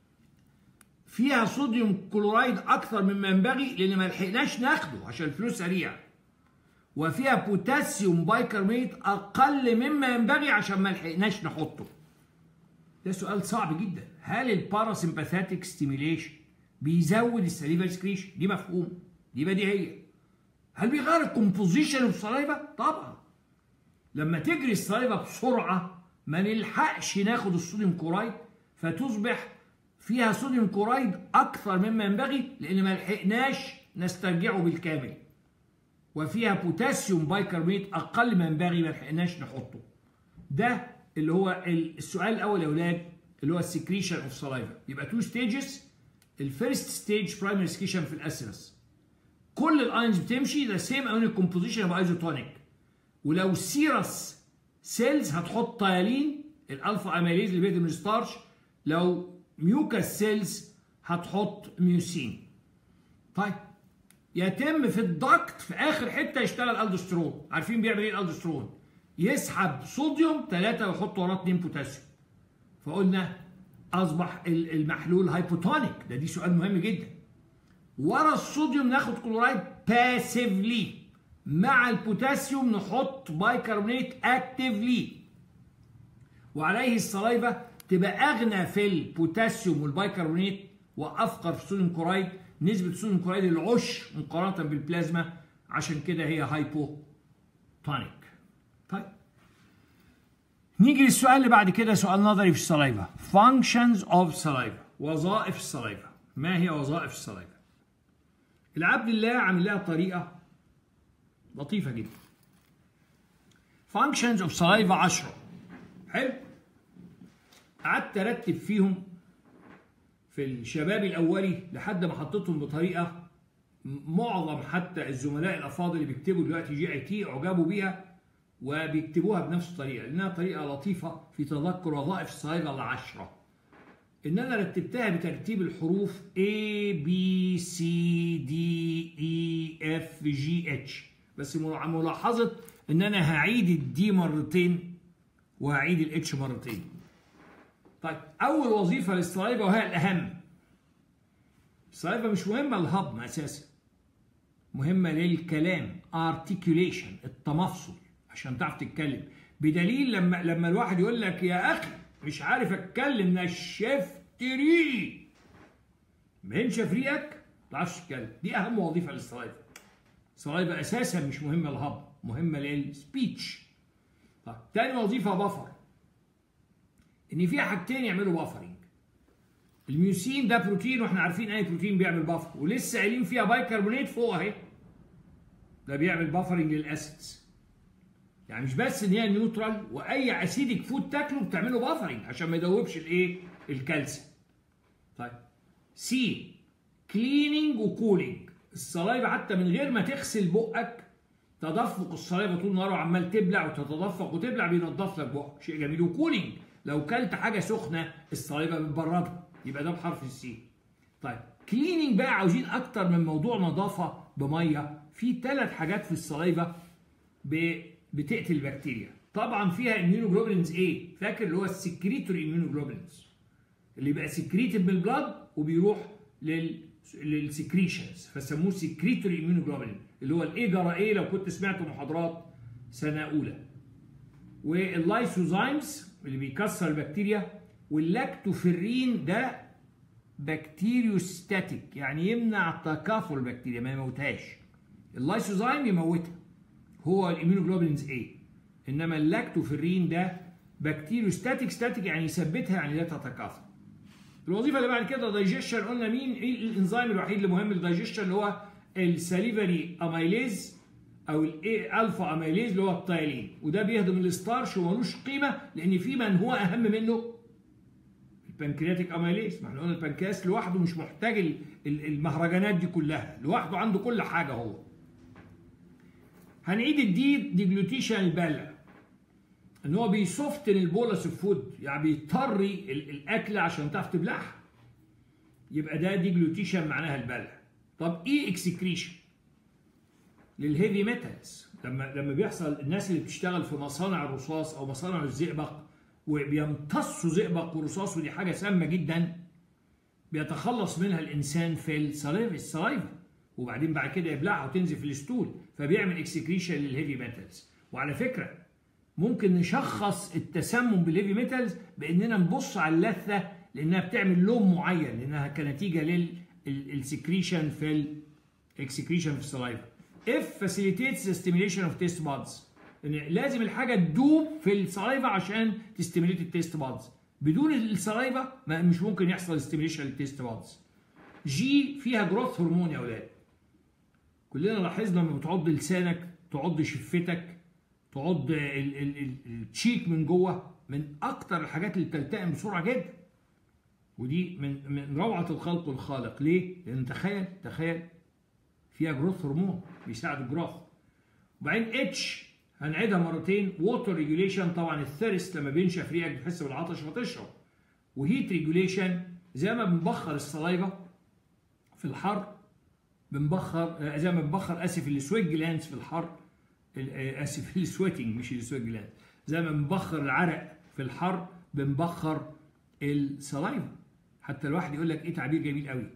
[SPEAKER 1] فيها صوديوم كلورايد اكثر مما ينبغي لان ما لحقناش ناخده عشان الفلوس سريع وفيها بوتاسيوم بايكربونات اقل مما ينبغي عشان ما لحقناش نحطه ده سؤال صعب جدا هل الباراسمباثيك ستيميليشن بيزود السليفا سكريشن دي مفهوم دي بديهيه هل بيغير الكومبوزيشن اوف السلايفا طبعا لما تجري السلايفا بسرعه ما نلحقش ناخد الصوديوم كورايد فتصبح فيها صوديوم كورايد اكثر مما ينبغي لان ما لحقناش نسترجعه بالكامل وفيها بوتاسيوم بايكربونات اقل ما ينبغي ما لحقناش نحطه ده اللي هو السؤال الاول يا اولاد اللي هو السكريشن اوف سلايفا يبقى تو ستيجز الفيرست ستيج برايمري سكريشن في الاسيرس كل الاينز بتمشي ذا سيم اون كومبوزيشن اوف ايزوتونيك ولو سيرس سيلز هتحط تايلين الالفا اميليز اللي بيهدم الستارش لو ميوكاس سيلز هتحط ميوسين طيب يتم في الضغط في اخر حته يشتغل الدوسترون عارفين بيعمل ايه الالدوسترون يسحب صوديوم 3 ويحط وراه 2 بوتاسيوم فقلنا اصبح المحلول هايبوتونيك ده دي سؤال مهم جدا ورا الصوديوم ناخد كلورايد باسيفلي مع البوتاسيوم نحط بايكربونات اكتفلي وعليه السلايفا تبقى اغنى في البوتاسيوم والبايكربونات وافقر في الصوديوم كلورايد نسبه الصوديوم كلورايد العشر مقارنه بالبلازما عشان كده هي هايبو تونيك طيب نيجي للسؤال اللي بعد كده سؤال نظري في السلايفا functions of saliva وظائف السلايفا ما هي وظائف السلايفا العبد الله عامل لها طريقه لطيفه جدا functions of saliva 10 حلو قعدت ارتب فيهم في الشباب الاولي لحد ما حطيتهم بطريقه معظم حتى الزملاء الافاضل اللي بيكتبوا دلوقتي جي اي تي اعجبوا بيها وبيكتبوها بنفس الطريقه لانها طريقه لطيفه في تذكر وظائف الصيغه العشره ان انا رتبتها بترتيب الحروف A B C D E F G H بس ملاحظه ان انا هعيد الدي مرتين وهعيد الاتش مرتين طيب اول وظيفه للصلايبه وهي الاهم الصلايبه مش مهمه للهضم اساسا مهمه للكلام articulation التمفصل عشان تعرف تتكلم بدليل لما لما الواحد يقول لك يا اخي مش عارف اتكلم نشفت ريقي بينشف ريقك ما تعرفش تتكلم دي اهم وظيفه للصلايبه الصلايبه اساسا مش مهمه للهضم مهمه للسبيتش طيب تاني وظيفه بفر ان فيها حاجتين يعملوا بافرنج الميوسين ده بروتين واحنا عارفين اي بروتين بيعمل بافر ولسه قايلين فيها بايكربونات فوق اهي ده بيعمل بافرنج للاسيدز يعني مش بس ان هي نيوترال واي اسيدك فود تاكله بتعمله بافرنج عشان ما يدوبش الايه الكالسيوم طيب سي كليننج وكولينج الصلايبه حتى من غير ما تغسل بقك تدفق الصلايبه طول النهار وعمال تبلع وتتدفق وتبلع بينضف لك بقك شيء جميل وكولينج لو كلت حاجه سخنه الصلايبه بتبردها يبقى ده بحرف السي طيب كليننج بقى عاوزين اكتر من موضوع نظافه بميه في ثلاث حاجات في الصلايبه بتقتل البكتيريا طبعا فيها اميونوجلوبولينز ايه فاكر اللي هو السكريتوري اميونوجلوبولينز اللي يبقى سكريتد بالبلاد وبيروح لل للسكريشنز فسموه سكريتوري اميونوجلوبولين اللي هو الاي جرى ايه لو كنت سمعت محاضرات سنه اولى واللايسوزايمز اللي بيكسر البكتيريا واللاكتوفيرين ده بكتيريوستاتيك يعني يمنع تكاثر البكتيريا ما يموتهاش اللايسوزايم يموتها هو الاميونوجلوبولينز A انما اللاكتوفيرين ده بكتيريوستاتيك ستاتيك يعني يثبتها يعني لا تتكاثر الوظيفه اللي بعد كده دايجيشن قلنا مين ايه الانزيم الوحيد اللي مهم للدايجيشن اللي هو الساليفري اميليز او الايه الفا اميليز اللي هو التايلين وده بيهضم الستارش وملوش قيمه لان في من هو اهم منه البنكرياتيك اميليز ما احنا قلنا البنكرياس لوحده مش محتاج المهرجانات دي كلها لوحده عنده كل حاجه هو هنعيد الدي ديجلوتيشن البلع ان هو بيسوفتن البولس فود يعني بيطري الاكل عشان تعرف تبلعها يبقى ده ديجلوتيشن معناها البلع طب ايه اكسكريشن للهيفي ميتالز لما لما بيحصل الناس اللي بتشتغل في مصانع الرصاص او مصانع الزئبق وبيمتصوا زئبق ورصاص ودي حاجه سامه جدا بيتخلص منها الانسان في السلايفا السلايفا وبعدين بعد كده يبلعها وتنزل في الستول فبيعمل اكسكريشن للهيفي ميتالز وعلى فكره ممكن نشخص التسمم بالهيفي ميتالز باننا نبص على اللثه لانها بتعمل لون معين لانها كنتيجه للسكريشن في الاكسكريشن في السلايفا اف فاسيليتيتس ستيميليشن اوف تيست بادز لازم الحاجه تدوب في السلايفا عشان تستيميليت التيست بادز بدون السلايفا مش ممكن يحصل ستيميليشن للتيست بادز جي فيها جروث هرمون يا اولاد كلنا لاحظنا لما بتعض لسانك تعض شفتك تعض التشيك من جوه من اكتر الحاجات اللي بتلتئم بسرعه جدا ودي من من روعه الخلق والخالق ليه؟ لان تخيل تخيل فيها جروث هرمون بيساعد الجروث وبعدين اتش هنعيدها مرتين ووتر ريجوليشن طبعا الثرست لما بينشف ريقك بتحس بالعطش فتشرب وهيت ريجوليشن زي ما بنبخر الصلايبه في الحر بنبخر زي ما بنبخر اسف السويت جلانس في الحر اسف السويتنج مش السويت جلانس زي ما بنبخر العرق في الحر بنبخر السلايفا حتى الواحد يقول لك ايه تعبير جميل قوي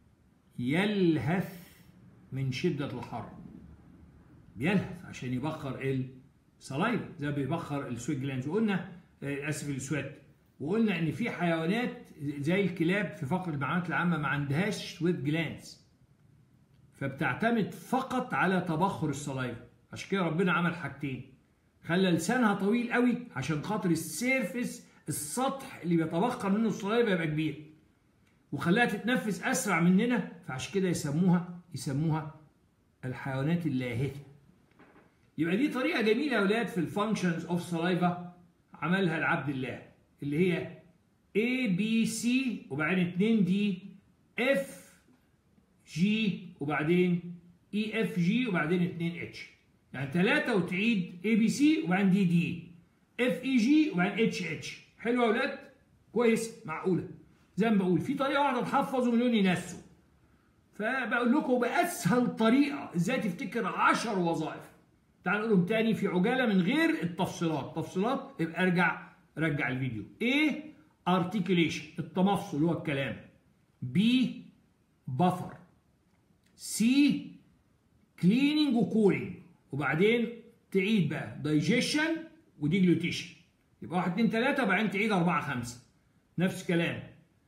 [SPEAKER 1] يلهث من شده الحر بيلهث عشان يبخر السلايفا زي ما بيبخر السويت جلانس وقلنا اسف السويت وقلنا ان في حيوانات زي الكلاب في فقر المعلومات العامه ما عندهاش سويت جلانس فبتعتمد فقط على تبخر الصلايفه عشان كده ربنا عمل حاجتين خلى لسانها طويل قوي عشان خاطر السيرفس السطح اللي بيتبخر منه الصلايفه يبقى كبير وخلاها تتنفس اسرع مننا فعشان كده يسموها يسموها الحيوانات اللاهثه يبقى دي طريقه جميله يا اولاد في الفانكشنز اوف سلايفا عملها العبد الله اللي هي A B C وبعدين 2 دي F G وبعدين E F G وبعدين 2 H يعني ثلاثة وتعيد A B C وبعدين دي دي F E G وبعدين H H حلوة يا ولاد؟ كويس معقولة زي ما بقول في طريقة واحدة تحفظ ومليون ينسوا فبقول لكم بأسهل طريقة ازاي تفتكر 10 وظائف تعالوا نقولهم تاني في عجالة من غير التفصيلات تفصيلات يبقى ارجع رجع الفيديو A articulation التمفصل اللي هو الكلام B buffer C cleaning وكولينج وبعدين تعيد بقى digestion وديجلوتيشن يبقى 1 2 3 وبعدين تعيد 4 5 نفس الكلام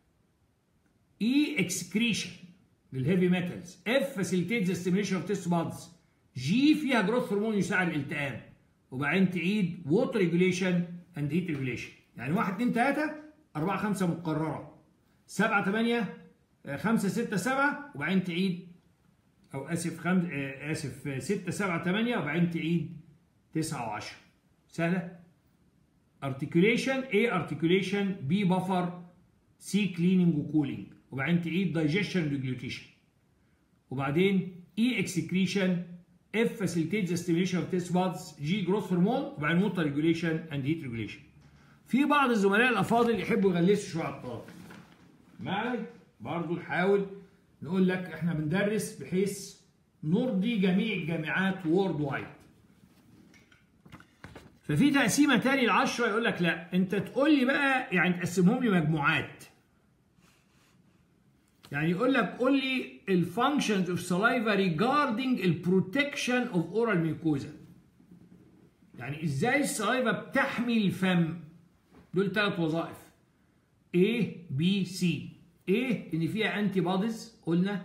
[SPEAKER 1] E excretion للهيفي ميتالز F facilitates the stimulation of test buds G فيها جروث هرمون يساعد الالتئام وبعدين تعيد ووتر ريجوليشن اند هيت ريجوليشن يعني 1 2 3 4 5 مقرره 7 8 5 6 7 وبعدين تعيد او اسف خم... اسف 6 7 8 وبعدين تعيد 9 و10 سهله articulation A articulation B buffer C cleaning وكولينج وبعدين تعيد digestion ريجوليشن وبعدين E excretion F facilitates the stimulation of taste buds G growth hormone وبعدين water regulation and heat regulation في بعض الزملاء الافاضل يحبوا يغلسوا شويه على الطلبه معي برضه نحاول نقول لك احنا بندرس بحيث نرضي جميع الجامعات وورد وايد ففي تقسيمه تاني العشرة يقول لك لا انت تقول لي بقى يعني تقسمهم لي مجموعات يعني يقول لك قول لي الفانكشنز اوف سلايفا ريجاردنج البروتكشن اوف اورال ميوكوزا يعني ازاي السلايفا بتحمي الفم دول ثلاث وظائف A B C A ان فيها انتي بوديز قلنا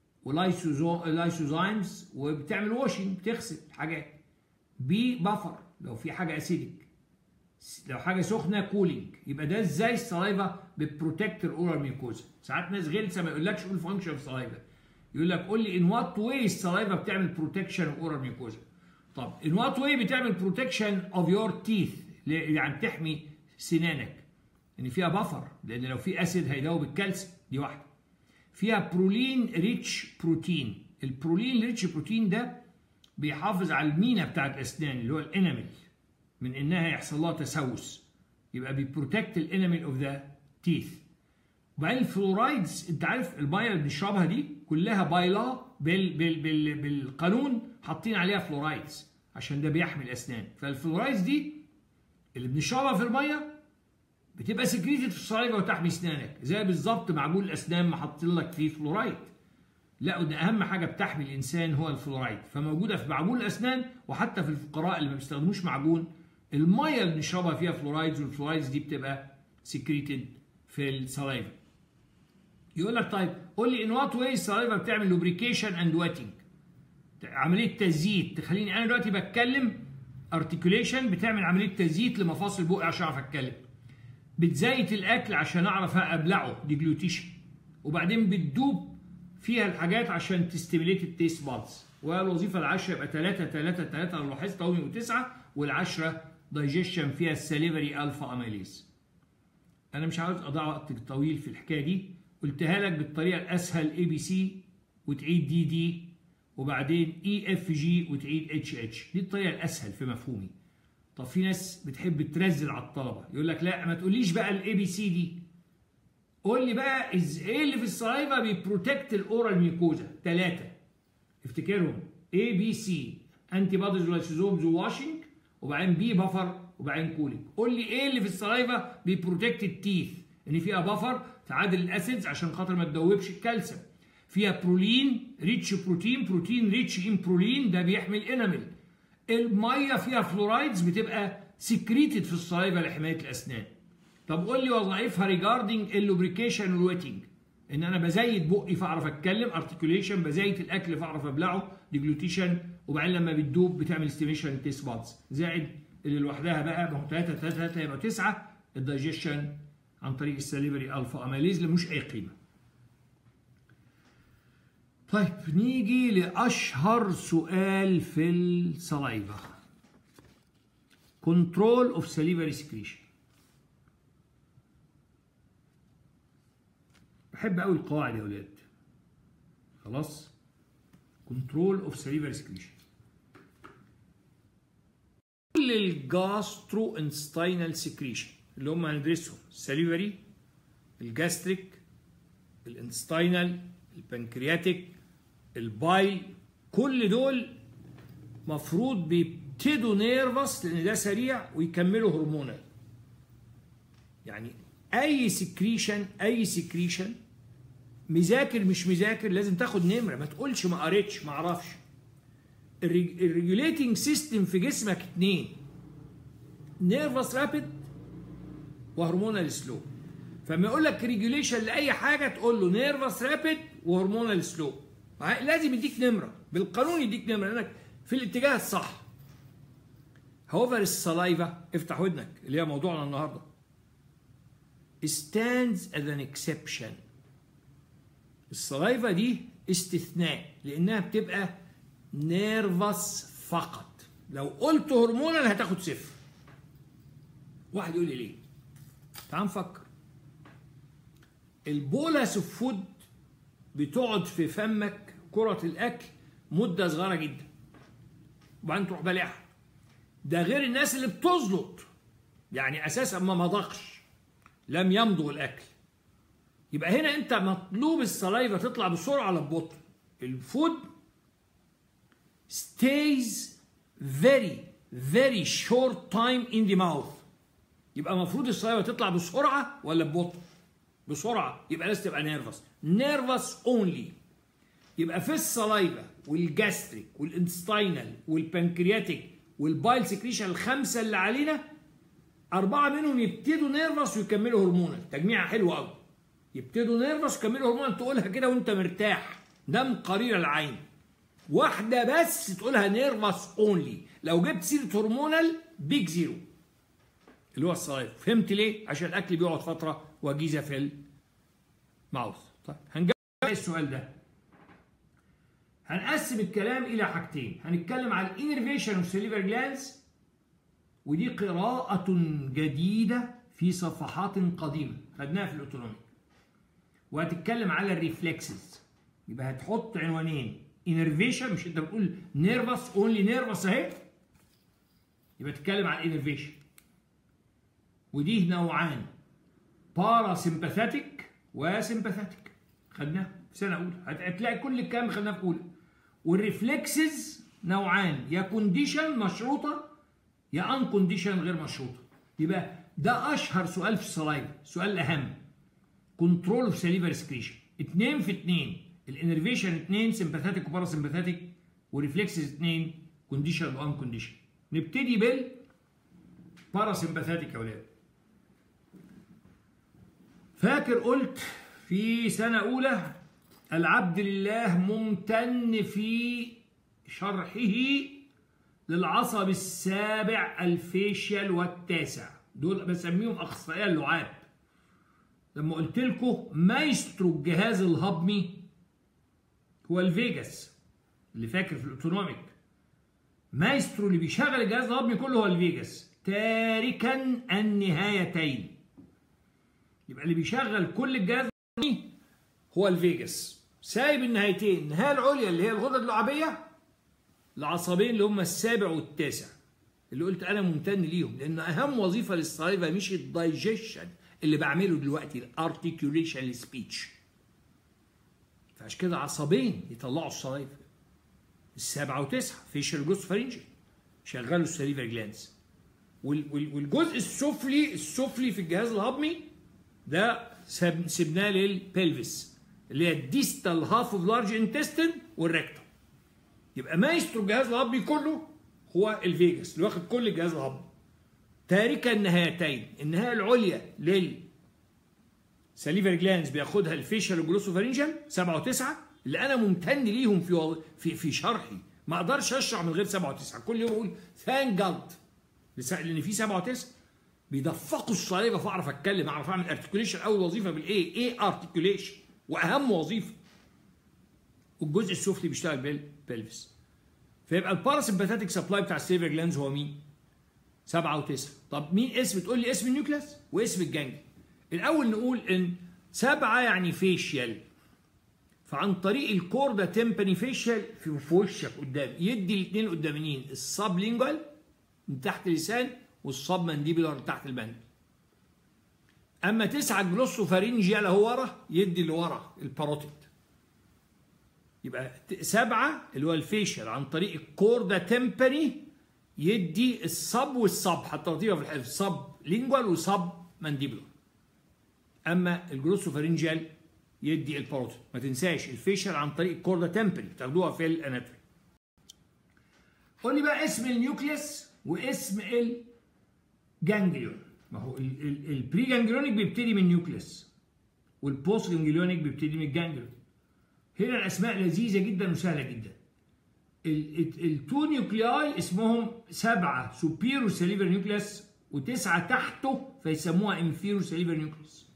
[SPEAKER 1] ولايسوزايمز وبتعمل واشنج بتغسل حاجات B بفر لو في حاجه اسيدك لو حاجه سخنه كولينج يبقى ده ازاي السلايفا بتبروتكت الاورال ميوكوزا ساعات ناس غلسه ما يقولكش قول فانكشن اوف سلايفا يقول لك قول لي ان وات واي السلايفا بتعمل بروتكشن اوف اورال ميوكوزا طب ان وات واي بتعمل بروتكشن اوف يور تيث يعني تحمي سنانك ان فيها بفر لان لو في اسيد هيدوب الكالسيوم دي واحده فيها برولين ريتش بروتين البرولين ريتش بروتين ده بيحافظ على المينا بتاعت الاسنان اللي هو الانامل من انها يحصل لها تسوس يبقى بيبروتكت الانامل اوف ذا تيث وبعدين الفلورايدز انت عارف الميه اللي بنشربها دي كلها بايلا بال بال بال بالقانون حاطين عليها فلورايدز عشان ده بيحمي الاسنان فالفلورايدز دي اللي بنشربها في الميه بتبقى سكريتد في الصلايفه وتحمي اسنانك زي بالظبط معجون الاسنان ما حاطين لك فيه فلورايد لا وده اهم حاجه بتحمي الانسان هو الفلورايد فموجوده في معجون الاسنان وحتى في الفقراء اللي ما بيستخدموش معجون الميه اللي بنشربها فيها فلورايدز والفلورايدز دي بتبقى سكريتد في السلايفا يقول لك طيب قول لي ان وات واي السلايفا بتعمل لوبريكيشن اند ويتنج عمليه تزييت تخليني انا دلوقتي بتكلم ارتكوليشن بتعمل عمليه تزييت لمفاصل بقي عشان اعرف اتكلم بتزيت الاكل عشان اعرف ابلعه ديجلوتيشن وبعدين بتدوب فيها الحاجات عشان تستيميليت التيست بادز والوظيفه العاشره يبقى 3 3 3 لو لاحظت اهو يبقوا 9 والعشره دايجيشن فيها السليفري الفا اميليز انا مش عاوز اضيع وقت طويل في الحكايه دي قلتها لك بالطريقه الاسهل اي بي سي وتعيد دي دي وبعدين اي اف جي وتعيد اتش اتش دي الطريقه الاسهل في مفهومي طب في ناس بتحب ترزل على الطلبه يقول لك لا ما تقوليش بقى الاي بي سي دي قول لي بقى ايه اللي في السلايفا بيبروتكت الاورال ميوكوزا ثلاثه افتكرهم اي بي سي انتي بوديز ولايسوزومز وواشنج وبعدين بي بفر وبعدين كولينج قول لي ايه اللي في السلايفا بيبروتكت التيث ان فيها بفر تعادل الاسيدز عشان خاطر ما تدوبش الكالسيوم فيها برولين ريتش بروتين بروتين ريتش ان برولين ده بيحمي الانامل الميه فيها فلورايدز بتبقى سكريتد في السلايفا لحمايه الاسنان طب قول لي وظائفها ريجاردنج اللوبريكيشن والويتنج ان انا بزيد بقي فاعرف اتكلم ارتكيوليشن بزيد الاكل فاعرف ابلعه ديجلوتيشن وبعدين لما بتدوب بتعمل استيميشن تيست بادز زائد اللي لوحدها بقى ما هو 3 3 3 يبقى 9 الدايجيشن عن طريق السليفري الفا اماليز اللي مش اي قيمه طيب نيجي لاشهر سؤال في السلايفا كنترول اوف سليفري سكريشن بحب قوي القواعد يا ولاد خلاص كنترول اوف سليفري سكريشن كل الجاسترو انستينال سكريشن اللي هم هندرسهم السليفري الجاستريك الانستينال البنكرياتيك البايل كل دول مفروض بيبتدوا نيرفس لان ده سريع ويكملوا هرمونال يعني اي سكريشن اي سكريشن مذاكر مش مذاكر لازم تاخد نمره ما تقولش ما قريتش ما اعرفش الريجوليتنج سيستم في جسمك اتنين نيرفس رابيد وهرمونال سلو فما يقول لك ريجوليشن لاي حاجه تقول له نيرفس رابيد وهرمونال سلو لازم يديك نمره بالقانون يديك نمره لانك في الاتجاه الصح هوفر السلايفا افتح ودنك اللي هي موضوعنا النهارده stands as an exception السلايفا دي استثناء لانها بتبقى نيرفس فقط لو قلت هرمونال هتاخد صفر واحد يقول لي ليه تعال نفكر البولس اوف فود بتقعد في فمك كرة الأكل مدة صغيرة جدا وبعدين تروح بلعها ده غير الناس اللي بتزلط يعني أساسا ما مضغش لم يمضغ الأكل يبقى هنا أنت مطلوب السلايفة تطلع بسرعة على البطن الفود stays very very short time in the mouth يبقى المفروض السلايفة تطلع بسرعة ولا ببطء بسرعة يبقى لازم تبقى نيرفس نيرفس اونلي يبقى في السلايفا والجاستريك والانستينال والبنكرياتيك والبايل سكريشن الخمسة اللي علينا أربعة منهم يبتدوا نيرفس ويكملوا هرمونال تجميعة حلوة قوي يبتدوا نيرفس ويكملوا هرمونال تقولها كده وأنت مرتاح نم قرير العين واحدة بس تقولها نيرفس اونلي لو جبت سيرة هرمونال بيج زيرو اللي هو الصلايف فهمت ليه؟ عشان الأكل بيقعد فترة وجيزة في الماوث طيب هنجاوب السؤال ده هنقسم الكلام إلى حاجتين هنتكلم على الانرفيشن اوف سيليفر جلانز ودي قراءة جديدة في صفحات قديمة خدناها في الاوتونوميك وهتتكلم على الريفلكسز يبقى هتحط عنوانين انرفيشن مش انت بتقول نيرفس اونلي نيرفس اهي يبقى تتكلم عن انرفيشن ودي نوعان باراسمباثيك وسمباثيك خدناها في سنه اولى هتلاقي كل الكلام خدناه في اولى والريفلكسز نوعان يا كونديشن مشروطه يا ان كونديشن غير مشروطه يبقى ده اشهر سؤال في السلايد السؤال الاهم كنترول اوف سليفر سكريشن اتنين في اتنين الانرفيشن اتنين سمباثيك وباراسمباثيك وريفلكسز اتنين كونديشن وان كونديشن نبتدي بال باراسمباثيك يا ولاد فاكر قلت في سنة أولى العبد لله ممتن في شرحه للعصب السابع الفيشيال والتاسع دول بسميهم أخصائياء اللعاب لما قلت لكم مايسترو الجهاز الهضمي هو الفيجاس اللي فاكر في الاوتونوميك مايسترو اللي بيشغل الجهاز الهضمي كله هو الفيجاس تاركا النهايتين يبقى اللي بيشغل كل الجهاز الهضمي هو الفيجاس سايب النهايتين النهايه العليا اللي هي الغدد اللعابيه العصبين اللي هم السابع والتاسع اللي قلت انا ممتن ليهم لان اهم وظيفه للسلايفا مش الدايجيشن اللي بعمله دلوقتي الارتكيوليشن السبيتش فعشان كده عصبين يطلعوا السلايفا السابعه وتسعه فيشل جوز فرنجي شغلوا السليفا جلانز والجزء السفلي السفلي في الجهاز الهضمي ده سبناه للبلفس اللي هي الديستال هاف اوف لارج انتستين والريكتوم يبقى مايسترو الجهاز الهضمي كله هو الفيجاس اللي واخد كل الجهاز الهضمي تاركا النهايتين النهايه العليا لل ساليفري جلانز بياخدها الفيشل والجلوسوفارينجال سبعة وتسعة اللي انا ممتن ليهم في وض... في في شرحي ما اقدرش اشرح من غير سبعة وتسعة كل يوم اقول ثان جاد لان في سبعة وتسعة بيدفقوا الصليبه فاعرف اتكلم اعرف اعمل ارتكوليشن اول وظيفه بالايه ايه ارتكوليشن واهم وظيفه والجزء السفلي بيشتغل بالبلفس فيبقى الباراسمباثيك سبلاي بتاع السيفر جلانز هو مين؟ سبعة وتسعة طب مين اسم تقول لي اسم النيوكلاس واسم الجنجل الأول نقول إن سبعة يعني فيشيال فعن طريق الكوردا تمباني فيشيال في في وشك قدام يدي الاثنين قداميين السب لينجوال من تحت اللسان والسب مانديبولار تحت البند اما تسعة جلوسوفارينجيال اهو ورا يدي اللي ورا الباروتيد يبقى سبعة اللي هو الفيشل عن طريق الكوردا تمباني يدي الصب والصب حتى لطيفه في الحفظ صب لينجوال وصب مانديبولار اما الجلوسوفارينجيال يدي الباروتيد ما تنساش الفيشل عن طريق الكوردا تمباني بتاخدوها في الاناتومي قول لي بقى اسم النيوكليس واسم الجانجليون ما هو البري جانجليونيك بيبتدي من النيوكليس والبوست جانجليونيك بيبتدي من الجانجليون هنا الاسماء لذيذه جدا وسهله جدا التو نيوكلياي اسمهم سبعه سوبيرو سليفر نيوكليس وتسعه تحته فيسموها انفيرو سليفر نيوكليس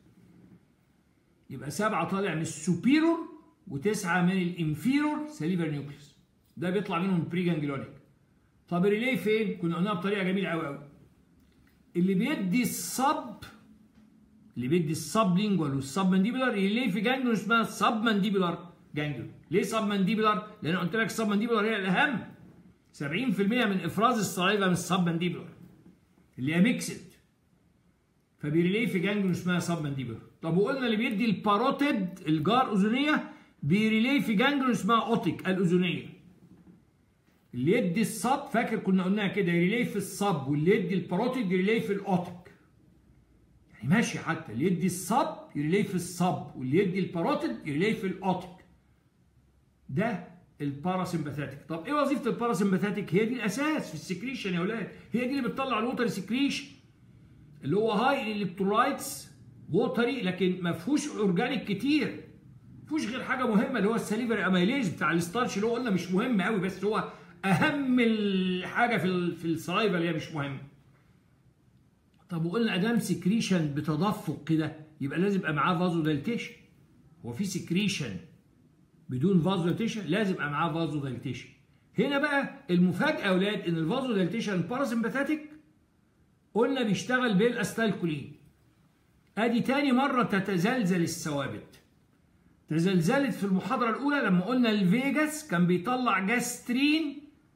[SPEAKER 1] يبقى سبعه طالع من السوبيرور وتسعه من الانفيرور سليفر نيوكليس ده بيطلع منهم بري جانجليونيك طب الريلي فين؟ كنا قلناها بطريقه جميله قوي قوي اللي بيدي الصب اللي بيدي الصب لينجوال والصب مانديبولار ريلي في جانجلون اسمها صب مانديبولار جانجلون ليه صب مانديبولار؟ لان قلت لك الصب مانديبولار هي الاهم 70% من افراز الصلايفه من الصب مانديبولار اللي هي ميكسد فبيريلي في جانجلون اسمها صب مانديبولار طب وقلنا اللي بيدي الباروتيد الجار اذنيه بيريلي في جانجلون اسمها اوتيك الاذنيه اللي يدي الصب فاكر كنا قلناها كده ريلي في الصب واللي يدي الباروتيد ريلي في الاوتيك يعني ماشي حتى اللي يدي الصب يريلي في الصب واللي يدي الباروتيد يريلي في الاوتيك ده الباراسمباثيك طب ايه وظيفه الباراسمباثيك هي دي الاساس في السكريشن يا اولاد هي دي اللي بتطلع الوتر سكريشن اللي هو هاي الكترولايتس ووتري لكن ما فيهوش اورجانيك كتير ما فيهوش غير حاجه مهمه اللي هو السليفري اميليز بتاع الستارش اللي هو قلنا مش مهم قوي بس هو اهم الحاجه في في السلايفا اللي هي مش مهمه طب وقلنا ادام سكريشن بتدفق كده يبقى لازم يبقى معاه فازو دايليتيشن هو في سكريشن بدون فازو دايليتيشن لازم يبقى معاه فازو دايليتيشن هنا بقى المفاجاه يا اولاد ان الفازو دايليتيشن الباراسمباثيك قلنا بيشتغل بالاستالكولين ادي تاني مره تتزلزل الثوابت تزلزلت في المحاضره الاولى لما قلنا الفيجاس كان بيطلع جاسترين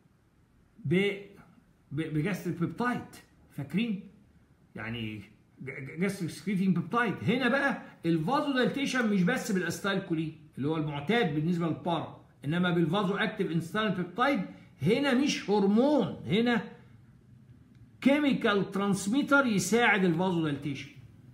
[SPEAKER 1] ب بجاستريك بيبتايد فاكرين يعني جاستريك سكريتنج بيبتايد هنا بقى الفازو دايليتيشن مش بس بالاستالكولين اللي هو المعتاد بالنسبه للبارا انما بالفازو اكتيف انستان بيبتايد هنا مش هرمون هنا كيميكال ترانسميتر يساعد الفازو دايليتيشن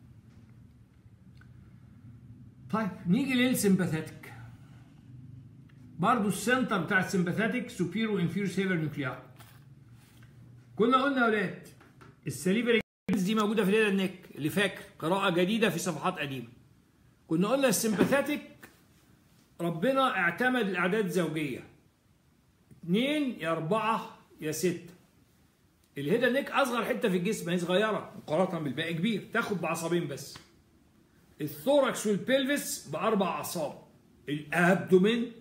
[SPEAKER 1] طيب نيجي للسمباثيك برضه السنتر بتاع السمباثيك سوبيرو انفيرو سيفر نيوكليار كنا قلنا يا ولاد السليفري دي موجوده في الهيدا نيك اللي فاكر قراءه جديده في صفحات قديمه كنا قلنا السمباثيك ربنا اعتمد الاعداد الزوجيه اثنين يا اربعه يا سته الهيدا نيك اصغر حته في الجسم هي صغيره مقارنه بالباقي كبير تاخد بعصبين بس الثوركس والبلفس باربع اعصاب الابدومين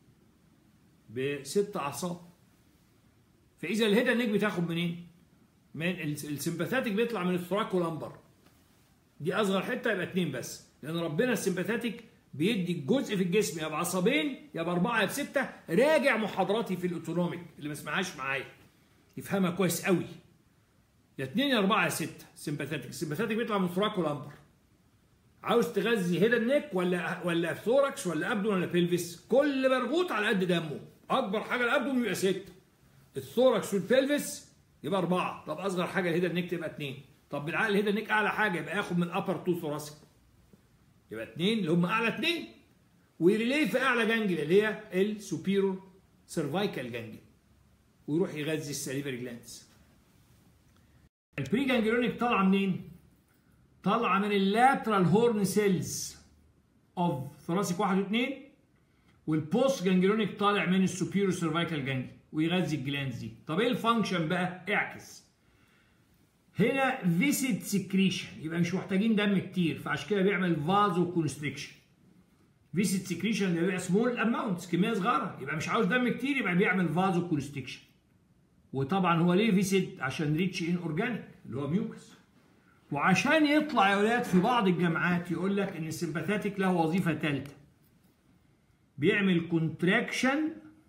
[SPEAKER 1] بست اعصاب فاذا الهيدا نيك بتاخد منين؟ من السمباثاتيك بيطلع من الثراك والامبر دي اصغر حته يبقى اتنين بس لان ربنا السمباثاتيك بيدي الجزء في الجسم يا بعصبين يا باربعه يا بسته راجع محاضراتي في الاوتونوميك اللي ما سمعهاش معايا يفهمها كويس قوي يا اتنين يا اربعه يا سته سمباثاتيك السمباثاتيك بيطلع من الثراك والامبر عاوز تغذي هيدا النك ولا ولا ثوركس ولا ابدو ولا بيلفس كل مربوط على قد دمه اكبر حاجه الابدو يبقى سته الثوركس والبلفس يبقى اربعه طب اصغر حاجه الهيدا النك تبقى اثنين طب بالعقل الهيدا النك اعلى حاجه يبقى ياخد من ابر تو ثوراسيك يبقى اثنين اللي هم اعلى اثنين ويريلي في اعلى جانجل اللي هي السوبيرور سيرفايكال جانجل ويروح يغذي السليفري جلاندز البري جانجليونيك طالعه منين؟ طالعه من اللاترال هورن سيلز اوف ثوراسيك 1 و2 والبوست جانجليونيك طالع من السوبيريور سيرفايكال جانجلي ويغذي الجلاندز دي طب ايه الفانكشن بقى اعكس هنا فيسيد سكريشن يبقى مش محتاجين دم كتير فعشان كده بيعمل فازو كونستريكشن فيسيد سكريشن اللي بيبقى سمول اماونتس كميه صغيره يبقى مش عاوز دم كتير يبقى بيعمل فازو كونستريكشن وطبعا هو ليه فيسيد عشان ريتش ان اورجانيك اللي هو ميوكس وعشان يطلع يا ولاد في بعض الجامعات يقول لك ان السمباثاتيك له وظيفه ثالثه بيعمل كونتراكشن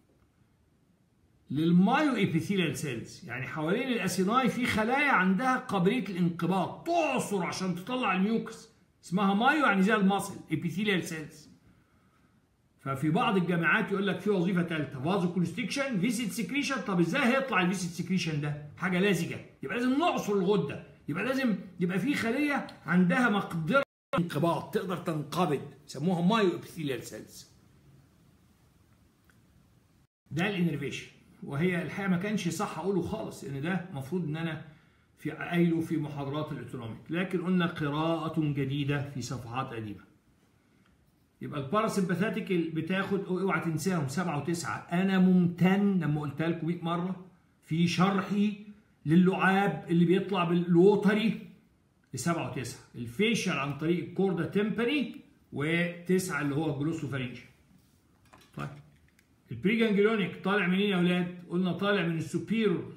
[SPEAKER 1] للمايو ابيثيليال سيلز يعني حوالين الاسيناي في خلايا عندها قابليه الانقباض تعصر عشان تطلع الميوكس اسمها مايو يعني زي المصل ابيثيليال سيلز ففي بعض الجامعات يقول لك في وظيفه ثالثه فازو كونستكشن فيسيد سكريشن طب ازاي هيطلع الفيسيد سكريشن ده حاجه لازجه يبقى لازم نعصر الغده يبقى لازم يبقى في خليه عندها مقدره انقباض تقدر تنقبض يسموها مايو ابيثيليال سيلز ده الانرفيشن وهي الحقيقه ما كانش صح اقوله خالص ان ده المفروض ان انا في قايله في محاضرات الاوتونوميك لكن قلنا قراءة جديدة في صفحات قديمة يبقى الباراسمباثاتيك بتاخد اوعى تنساهم سبعة وتسعة انا ممتن لما قلتها لكم 100 مرة في شرحي للعاب اللي بيطلع بالوتري لسبعة وتسعة الفيشل عن طريق الكوردا تمبري وتسعة اللي هو الجلوسوفارينج طيب البري جانجليونيك طالع منين يا اولاد؟ قلنا طالع من السوبيرور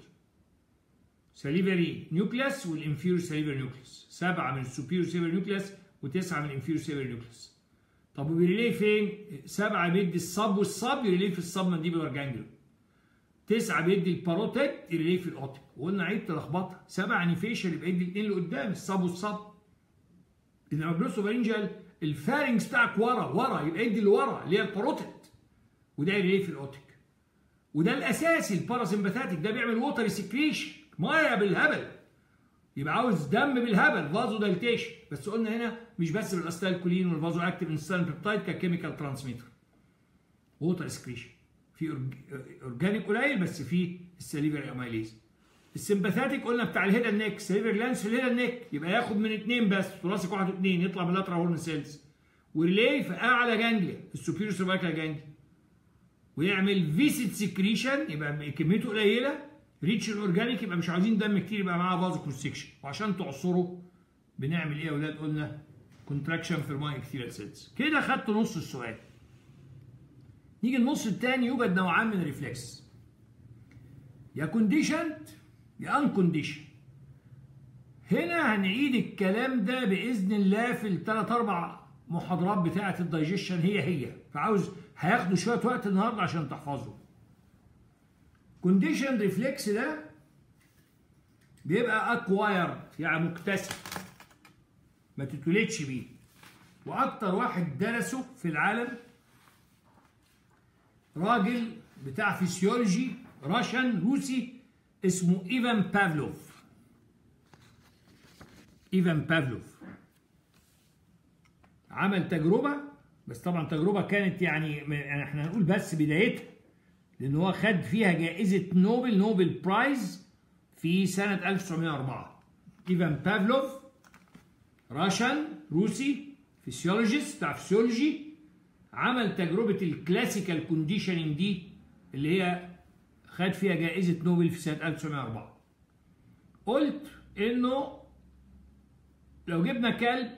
[SPEAKER 1] ساليفري نيوكليس والانفيرور ساليفري نيوكليس سبعه من السوبيرور ساليفري نيوكليس وتسعه من الانفيرور ساليفري نيوكليس طب وبيريليه فين؟ سبعه بيدي الصب والصب يريليه في الصب مانديبولار جانجليون تسعه بيدي الباروتيد يريليه في الاوتيك وقلنا عيب تلخبطها سبعه يعني فيشل يبقى يدي الاثنين اللي قدام الصب والصب انما جلوسوفارينجال الفارنجز بتاعك ورا ورا يبقى يدي اللي ورا اللي هي الباروتيد وده يريليه في الاوتيك وده الاساسي الباراسمباثاتيك ده بيعمل ووتر سكريشن ميه بالهبل يبقى عاوز دم بالهبل فازو دايليتيشن بس قلنا هنا مش بس بالاستايل كولين والفازو اكتيف انسان بيبتايد ككيميكال ترانسميتر ووتر سكريشن في اورجانيك قليل بس في السليفري اميليز السمباثاتيك قلنا بتاع الهيدا نيك السليفري لانس في الهيدا نيك يبقى ياخد من اثنين بس ثوراسيك واحد واثنين يطلع من اللاترال هورن سيلز وريلي في اعلى جانجليا في السوبيريور سيرفايكال جانجليا ويعمل فيسيد سكريشن يبقى كميته قليله ريتش الاورجانيك يبقى مش عاوزين دم كتير يبقى معاه فازو كونستكشن وعشان تعصره بنعمل ايه يا اولاد قلنا كونتراكشن في الماي ابيثيليال سيلز كده خدت نص السؤال نيجي النص الثاني يوجد نوعان من الريفلكس يا كونديشنت يا ان كونديشن هنا هنعيد الكلام ده باذن الله في الثلاث اربع محاضرات بتاعه الدايجيشن هي هي فعاوز هياخدوا شويه وقت النهارده عشان تحفظوا كونديشن ريفلكس ده بيبقى اكوايرد يعني مكتسب ما تتولدش بيه واكتر واحد درسه في العالم راجل بتاع فيسيولوجي راشن روسي اسمه ايفان بافلوف ايفان بافلوف عمل تجربه بس طبعا تجربه كانت يعني يعني احنا هنقول بس بدايتها لان هو خد فيها جائزه نوبل نوبل برايز في سنه 1904 ايفان بافلوف راشن روسي فيسيولوجيست بتاع فيسيولوجي عمل تجربه الكلاسيكال كونديشننج دي اللي هي خد فيها جائزه نوبل في سنه 1904 قلت انه لو جبنا كلب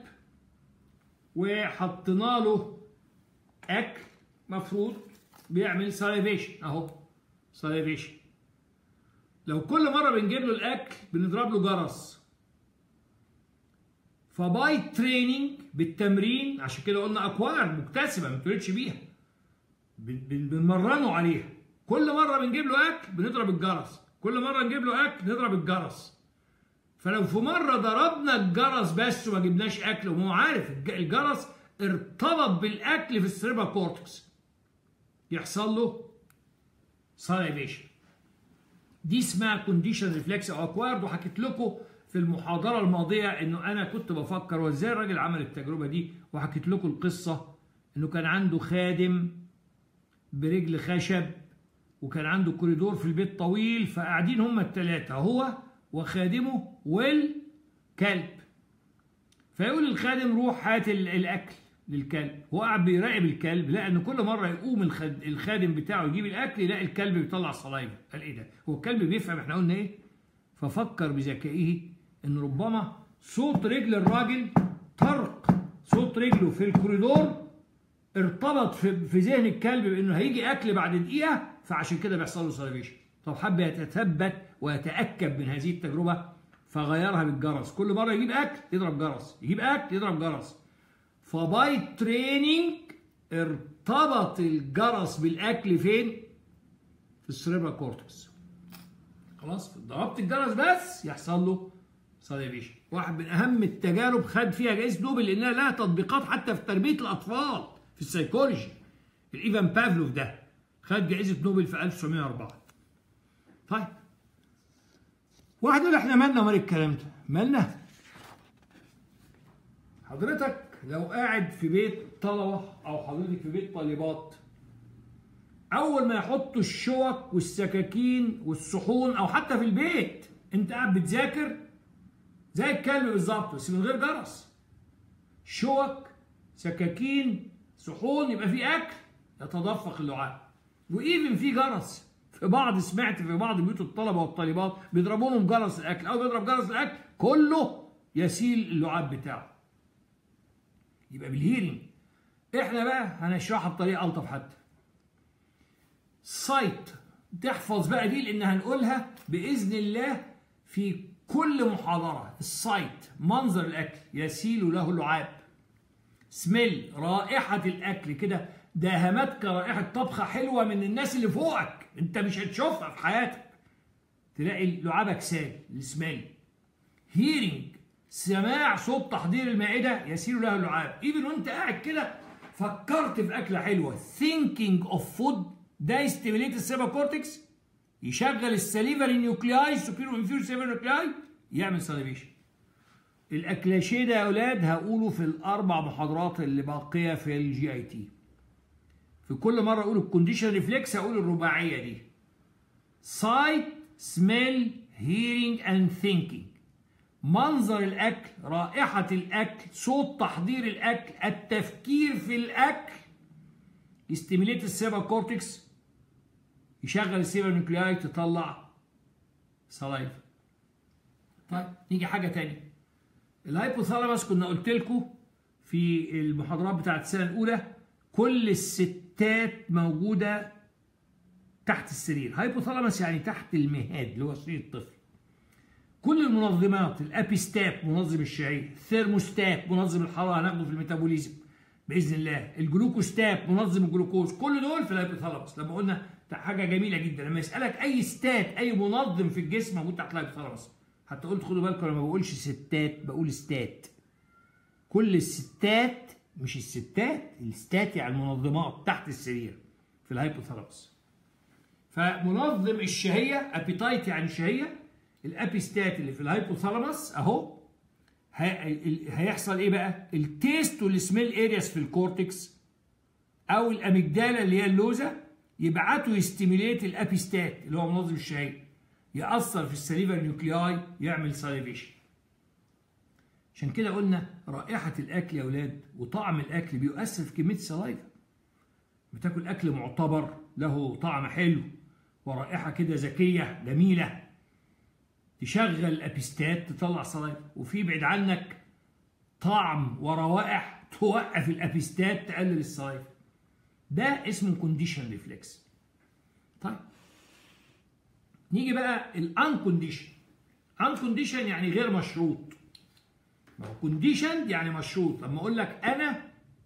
[SPEAKER 1] وحطينا له اكل مفروض بيعمل ساليفيشن اهو ساليفيشن لو كل مره بنجيب له الاكل بنضرب له جرس فباي تريننج بالتمرين عشان كده قلنا اكوار مكتسبه ما بتولدش بيها بنمرنه عليها كل مره بنجيب له اكل بنضرب الجرس كل مره نجيب له اكل نضرب الجرس فلو في مره ضربنا الجرس بس وما جبناش اكل وهو عارف الجرس ارتبط بالاكل في السيربا كورتكس يحصل له ساليفيشن دي اسمها كونديشن ريفلكس او اكوارد وحكيت لكم في المحاضره الماضيه انه انا كنت بفكر وازاي الراجل عمل التجربه دي وحكيت لكم القصه انه كان عنده خادم برجل خشب وكان عنده كوريدور في البيت طويل فقاعدين هما الثلاثه هو وخادمه والكلب فيقول الخادم روح هات الاكل للكلب هو قاعد بيراقب الكلب لقى ان كل مره يقوم الخادم بتاعه يجيب الاكل يلاقي الكلب بيطلع صلايفه قال ايه ده هو الكلب بيفهم احنا قلنا ايه ففكر بذكائه ان ربما صوت رجل الراجل طرق صوت رجله في الكوريدور ارتبط في ذهن الكلب بانه هيجي اكل بعد دقيقه فعشان كده بيحصل له سليفيشن طب حب يتثبت ويتاكد من هذه التجربه فغيرها بالجرس كل مره يجيب اكل يضرب جرس يجيب اكل يضرب جرس فباي تريننج ارتبط الجرس بالاكل فين في السريبرا كورتكس خلاص ضربت الجرس بس يحصل له سليفيشن واحد من اهم التجارب خد فيها جائزه نوبل لانها لها تطبيقات حتى في تربيه الاطفال في السيكولوجي الايفان بافلوف ده خد جائزه نوبل في 1904 طيب واحد يقول احنا مالنا مال الكلام ده مالنا حضرتك لو قاعد في بيت طلبه او حضرتك في بيت طالبات اول ما يحطوا الشوك والسكاكين والصحون او حتى في البيت انت قاعد بتذاكر زي الكلب بالظبط بس من غير جرس شوك سكاكين صحون يبقى في اكل يتدفق اللعاب وايفن في جرس في بعض سمعت في بعض بيوت الطلبه والطالبات بيضربوا لهم جرس الاكل او بيضرب جرس الاكل كله يسيل اللعاب بتاعه يبقى بالهيرنج احنا بقى هنشرحها بطريقه الطف حتى سايت تحفظ بقى دي لان هنقولها باذن الله في كل محاضره السايت منظر الاكل يسيل له اللعاب سميل رائحه الاكل كده داهمتك رائحه طبخه حلوه من الناس اللي فوقك انت مش هتشوفها في حياتك تلاقي لعابك سال السميل هيرنج سماع صوت تحضير المائده يسير له اللعاب ايفن وانت قاعد كده فكرت في اكله حلوه thinking of food ده يستيميليت السيبا كورتكس يشغل السليفري نيوكلياي سوبيرو انفيرو سيفر نيوكلياي يعمل ساليفيشن الاكلاشيه ده يا اولاد هقوله في الاربع محاضرات اللي باقيه في الجي اي تي في كل مره اقول الكونديشن ريفلكس هقول الرباعيه دي سايت سميل هيرنج اند ثينكينج منظر الاكل رائحه الاكل صوت تحضير الاكل التفكير في الاكل يستيميليت السيبا كورتكس يشغل السيبا نيوكلياي تطلع سلايف طيب نيجي حاجه تانية الهايبوثالاموس كنا قلت لكم في المحاضرات بتاعت السنه الاولى كل الستات موجوده تحت السرير هايبوثالاموس يعني تحت المهاد اللي هو سرير الطفل كل المنظمات الابيستاب منظم الشعير الثيرموستاب منظم الحراره هناخده في الميتابوليزم باذن الله الجلوكوستاب منظم الجلوكوز كل دول في الهايبوثالاموس لما قلنا حاجه جميله جدا لما يسالك اي ستات اي منظم في الجسم موجود تحت الهايبوثالاموس حتى قلت خدوا بالكم لما بقولش ستات بقول ستات كل الستات مش الستات الستات يعني المنظمات تحت السرير في الهايبوثالاموس فمنظم الشهيه ابيتايت يعني شهيه الابيستات اللي في الهايبوثالاموس اهو هيحصل ايه بقى التيست والسميل ارياس في الكورتكس او الاميجدالا اللي هي اللوزه يبعتوا يستيميليت الابيستات اللي هو منظم الشهيه يأثر في السليفر نيوكلياي يعمل ساليفيشن عشان كده قلنا رائحة الأكل يا أولاد وطعم الأكل بيؤثر في كمية السلايفا بتاكل أكل معتبر له طعم حلو ورائحة كده ذكية جميلة تشغل الأبيستات تطلع سلايفا وفي بعيد عنك طعم وروائح توقف الأبيستات تقلل السلايفا ده اسمه كونديشن ريفلكس طيب نيجي بقى الانكونديشن انكونديشن يعني غير مشروط ما هو كونديشن يعني مشروط لما اقول لك انا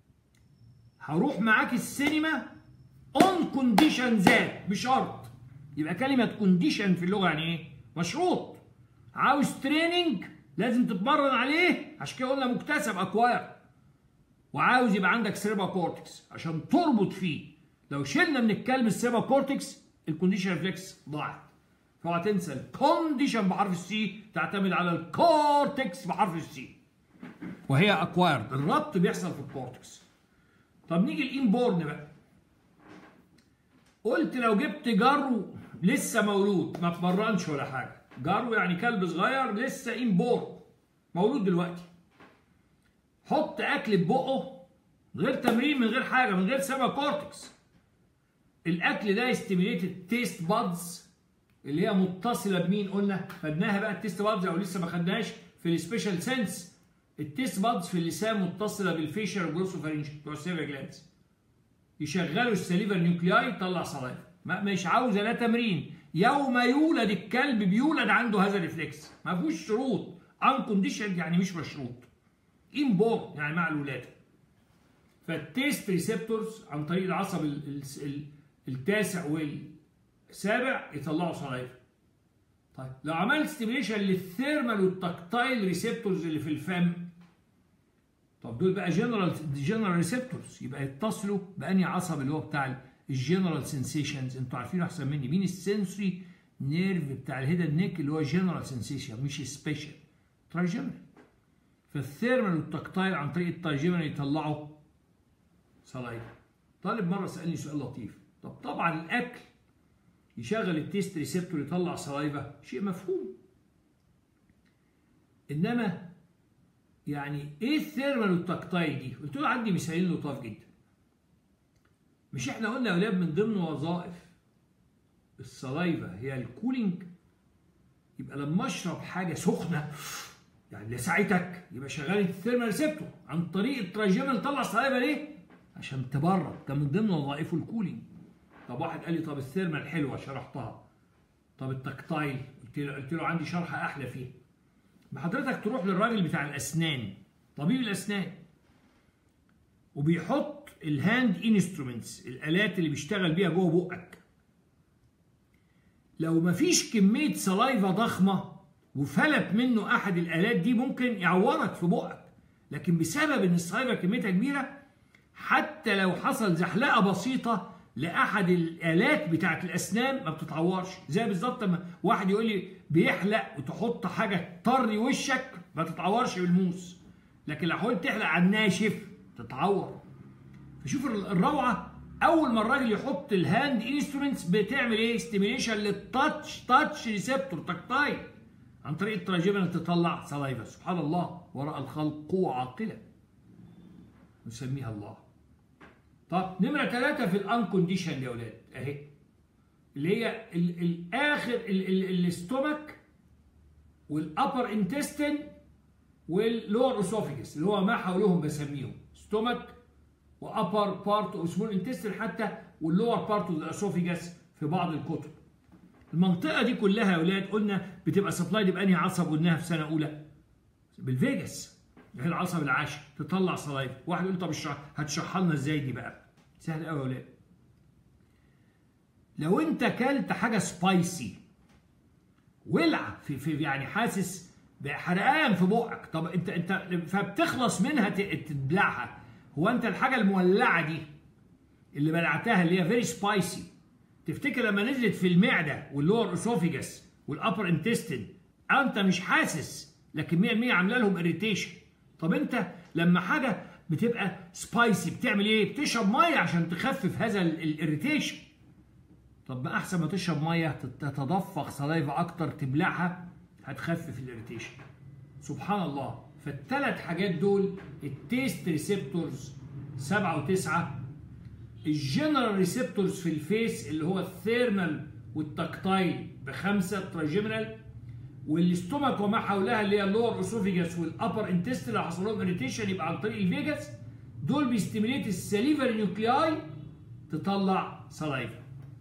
[SPEAKER 1] هروح معاك السينما اون كونديشن ذات بشرط يبقى كلمه كونديشن في اللغه يعني ايه مشروط عاوز تريننج لازم تتمرن عليه عشان كده قلنا مكتسب اكواير وعاوز يبقى عندك سيربا كورتكس عشان تربط فيه لو شلنا من الكلب السيربا كورتكس الكونديشن ريفلكس ضاعت فاوعى تنسى الكونديشن بحرف السي تعتمد على الكورتكس بحرف السي وهي اكوايرد الربط بيحصل في الكورتكس طب نيجي الانبورن بقى قلت لو جبت جرو لسه مولود ما اتمرنش ولا حاجه جارو يعني كلب صغير لسه امبور مولود دلوقتي حط اكل في بقه غير تمرين من غير حاجه من غير سبب كورتكس الاكل ده يستيميليت التيست بادز اللي هي متصله بمين قلنا خدناها بقى التيست بادز او لسه ما خدناهاش في السبيشال سنس التيست بادز في اللسان متصله بالفيشر جلوسوفارينج بتوع السيفر جلانز يشغلوا السليفر نيوكلياي يطلع صلايف مش عاوزه لا تمرين يوم يولد الكلب بيولد عنده هذا الريفلكس ما فيهوش شروط ان كونديشن يعني مش مشروط انبور يعني مع الولاده فالتيست ريسبتورز عن طريق العصب التاسع والسابع يطلعوا صلايف طيب لو عملت ستيميليشن للثيرمال والتكتايل ريسبتورز اللي في الفم طب دول بقى جنرال جنرال ريسبتورز يبقى يتصلوا باني عصب اللي هو بتاع الجنرال سنسيشنز انتوا عارفين احسن مني مين السنسوري نيرف بتاع الهيدن نيك اللي هو جنرال سنسيشن مش سبيشال ترايجيمنال فالثيرمال والتكتايل عن طريق الترايجيمنال يطلعوا صلايف طالب مره سالني سؤال لطيف طب طبعا الاكل يشغل التيست ريسبتور يطلع صلايفه شيء مفهوم انما يعني ايه الثيرمال والتكتايل دي قلت له عندي مثالين لطاف جدا مش احنا قلنا يا اولاد من ضمن وظائف الصلايفه هي الكولينج يبقى لما اشرب حاجه سخنه يعني لساعتك يبقى شغال الثيرمال ريسبتور عن طريق التراجيمال طلع صلايفه ليه؟ عشان تبرد ده من ضمن وظائفه الكولينج طب واحد قال لي طب الثيرمال حلوه شرحتها طب التكتايل قلت له قلت له عندي شرح احلى فيه ما حضرتك تروح للراجل بتاع الاسنان طبيب الاسنان وبيحط الهاند انسترومنتس الالات اللي بيشتغل بيها جوه بقك لو مفيش كميه سلايفا ضخمه وفلت منه احد الالات دي ممكن يعورك في بقك لكن بسبب ان السلايفا كميتها كبيره حتى لو حصل زحلقه بسيطه لاحد الالات بتاعه الاسنان ما بتتعورش زي بالظبط لما واحد يقول لي بيحلق وتحط حاجه طري وشك ما تتعورش بالموس لكن لو حاولت تحلق على الناشف تتعور فشوف الروعه اول ما الراجل يحط الهاند انسترومنتس بتعمل ايه ستيميليشن للتاتش تاتش ريسبتور تكتايل عن طريق التراجيمنال تطلع سلايفا سبحان الله وراء الخلق قوه عاقله نسميها الله طب نمرة ثلاثة في الانكونديشن يا ولاد اهي اللي هي ال الاخر الاستومك والابر انتستين واللور اسوفيجس اللي هو ما حولهم بسميهم ستومك وابر بارت او سمول انتستين حتى واللور بارت اوف الاسوفيجس في بعض الكتب المنطقه دي كلها يا ولاد قلنا بتبقى سبلايد بانهي عصب قلناها في سنه اولى بالفيجاس هي العصب العاشر تطلع صلايف واحد يقول طب هتشرحها لنا ازاي دي بقى سهل قوي يا ولاد لو انت كلت حاجه سبايسي ولع في, في يعني حاسس بحرقان في بقك طب انت انت فبتخلص منها تبلعها هو انت الحاجه المولعه دي اللي بلعتها اللي هي فيري سبايسي تفتكر لما نزلت في المعده واللور اسوفيجاس والابر انتستين انت مش حاسس لكن 100% عامله لهم اريتيشن طب انت لما حاجه بتبقى سبايسي بتعمل ايه بتشرب ميه عشان تخفف هذا الاريتيشن طب ما احسن ما تشرب ميه تتدفق صلايفه اكتر تبلعها هتخفف الاريتيشن سبحان الله فالثلاث حاجات دول التيست ريسبتورز سبعة وتسعة الجنرال ريسبتورز في الفيس اللي هو الثيرمال والتكتايل بخمسة تراجيمنال والاستومك وما حولها اللي هي اللور اسوفيجاس والابر انتستين لو حصل لهم اريتيشن يبقى عن طريق الفيجاس دول بيستيميليت السليفر نيوكلياي تطلع سلايفا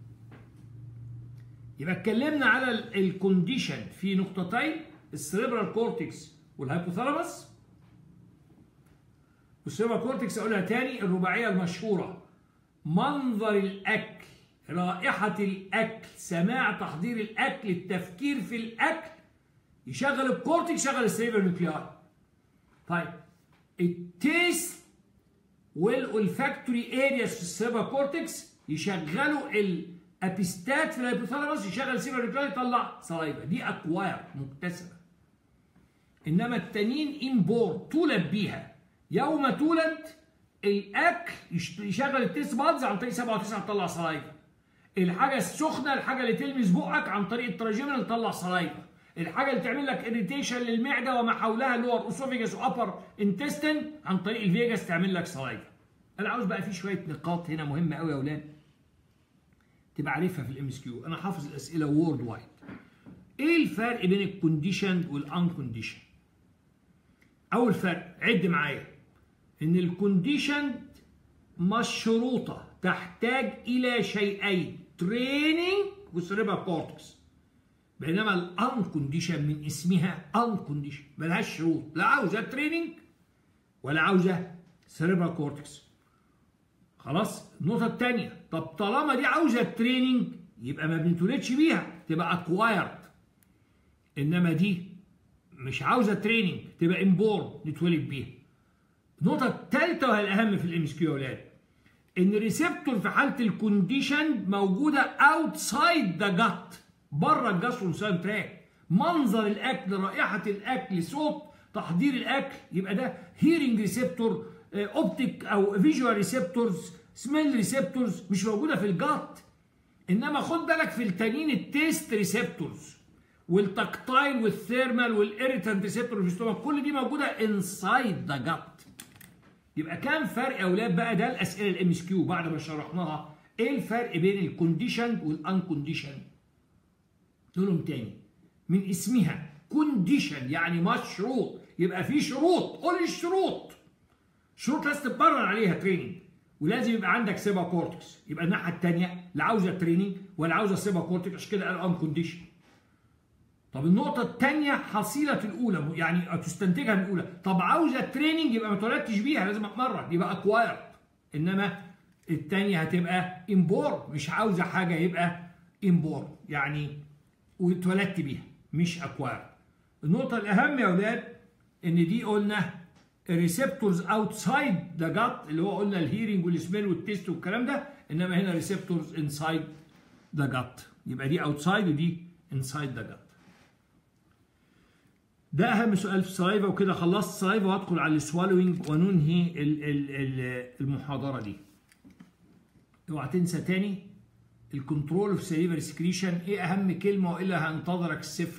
[SPEAKER 1] يبقى اتكلمنا على الكونديشن في نقطتين السريبرال كورتكس والهايبوثالاموس والسريبرال كورتكس اقولها تاني الرباعيه المشهوره منظر الاكل رائحه الاكل سماع تحضير الاكل التفكير في الاكل يشغل الكورتكس يشغل السريبرال نيوكليار طيب التيست والولفاكتوري ارياز في السيربرال كورتكس يشغلوا الابيستات في الهيبوثالاموس يشغل السيربرال نيوكليار يطلع سلايفا دي اكواير مكتسبه انما التانيين انبور تولد بيها يوم تولد الاكل يشغل التيست بادز عن طريق 7 و9 تطلع سلايفا الحاجه السخنه الحاجه اللي تلمس بقك عن طريق التراجيمنال تطلع سلايفا الحاجه اللي تعمل لك اريتيشن للمعده وما حولها اللي هو الاسوفيجاس وابر انتستين عن طريق الفيجاس تعمل لك سلايفا انا عاوز بقى في شويه نقاط هنا مهمه قوي يا اولاد تبقى عارفها في الام اس كيو انا حافظ الاسئله وورد وايد ايه الفرق بين الكونديشن والانكونديشن اول فرق عد معايا ان الكونديشن مشروطه تحتاج الى شيئين تريننج وسيريبرال كورتكس بينما الانكونديشن من اسمها انكونديشن ملهاش شروط لا عاوزه تريننج ولا عاوزه سيريبرال كورتكس خلاص النقطة الثانية طب طالما دي عاوزة تريننج يبقى ما بنتولدش بيها تبقى اكوايرد انما دي مش عاوزة تريننج تبقى امبور نتولد بيها النقطة الثالثة وهي الأهم في الام اس كيو يا ولاد ان ريسبتور في حالة الكونديشن موجودة اوتسايد ذا جات بره الجاسترونسايم تراك منظر الاكل رائحة الاكل صوت تحضير الاكل يبقى ده هيرنج ريسبتور اوبتيك او فيجوال ريسبتورز سميل ريسبتورز مش موجوده في الجات انما خد بالك في التانيين التيست ريسبتورز والتكتايل والثيرمال والاريتنت ريسبتور في الستومك كل دي موجوده انسايد ذا جات يبقى كام فرق يا اولاد بقى ده الاسئله الام اس كيو بعد ما شرحناها ايه الفرق بين الكونديشن والانكونديشن لهم تاني من اسمها كونديشن يعني مشروط يبقى في شروط قول الشروط شروط لازم تتمرن عليها تريننج ولازم يبقى عندك سيبا كورتكس يبقى الناحيه الثانيه لا عاوزه تريننج ولا عاوزه سيبا كورتكس عشان كده قال ان كونديشن طب النقطه الثانيه حصيله الاولى يعني تستنتجها من الاولى طب عاوزه تريننج يبقى ما اتولدتش بيها لازم اتمرن يبقى اكوايرد انما الثانيه هتبقى امبور مش عاوزه حاجه يبقى امبور يعني واتولدت بيها مش اكوايرد النقطه الاهم يا اولاد ان دي قلنا الريسبتورز اوتسايد ذا جات اللي هو قلنا الهيرنج والسميل والتيست والكلام ده انما هنا ريسبتورز انسايد ذا جات يبقى دي اوتسايد ودي انسايد ذا جات ده اهم سؤال في السلايفا وكده خلصت السلايفا وادخل على السوالوينج وننهي ال ال ال المحاضره دي اوعى تنسى تاني الكنترول اوف سليفري سكريشن ايه اهم كلمه والا هنتظرك الصفر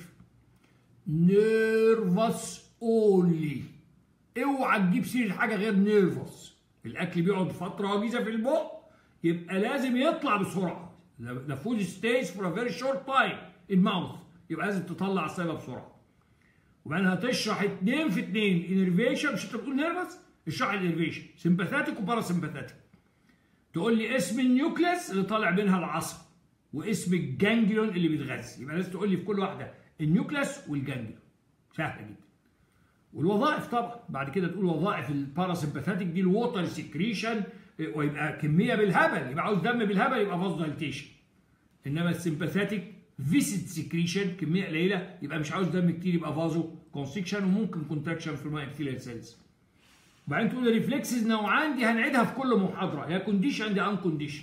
[SPEAKER 1] نيرفس اونلي اوعى تجيب سيره حاجه غير نيرفس الاكل بيقعد فتره وجيزه في البق يبقى لازم يطلع بسرعه the food stays for a very short time in mouth يبقى لازم تطلع الصيغه بسرعه وبعدين هتشرح اتنين في اتنين انرفيشن مش انت بتقول نيرفس اشرح الانرفيشن سمباثاتيك وباراسمباثاتيك تقول لي اسم النيوكليس اللي طالع منها العصب واسم الجانجليون اللي بيتغذى يبقى لازم تقول لي في كل واحده النيوكليس والجانجليون سهله جدا والوظائف طبعا بعد كده تقول وظائف الباراسمباثاتيك دي الووتر سكريشن ويبقى كميه بالهبل يبقى عاوز دم بالهبل يبقى فاز دايليتيشن انما السمباثاتيك فيسيد سكريشن كميه قليله يبقى مش عاوز دم كتير يبقى فازو كونستكشن وممكن كونتراكشن في الماء ابثيليال سيلز وبعدين تقول الريفلكسز نوعان دي هنعيدها في كل محاضره يا كونديشن دي ان كونديشن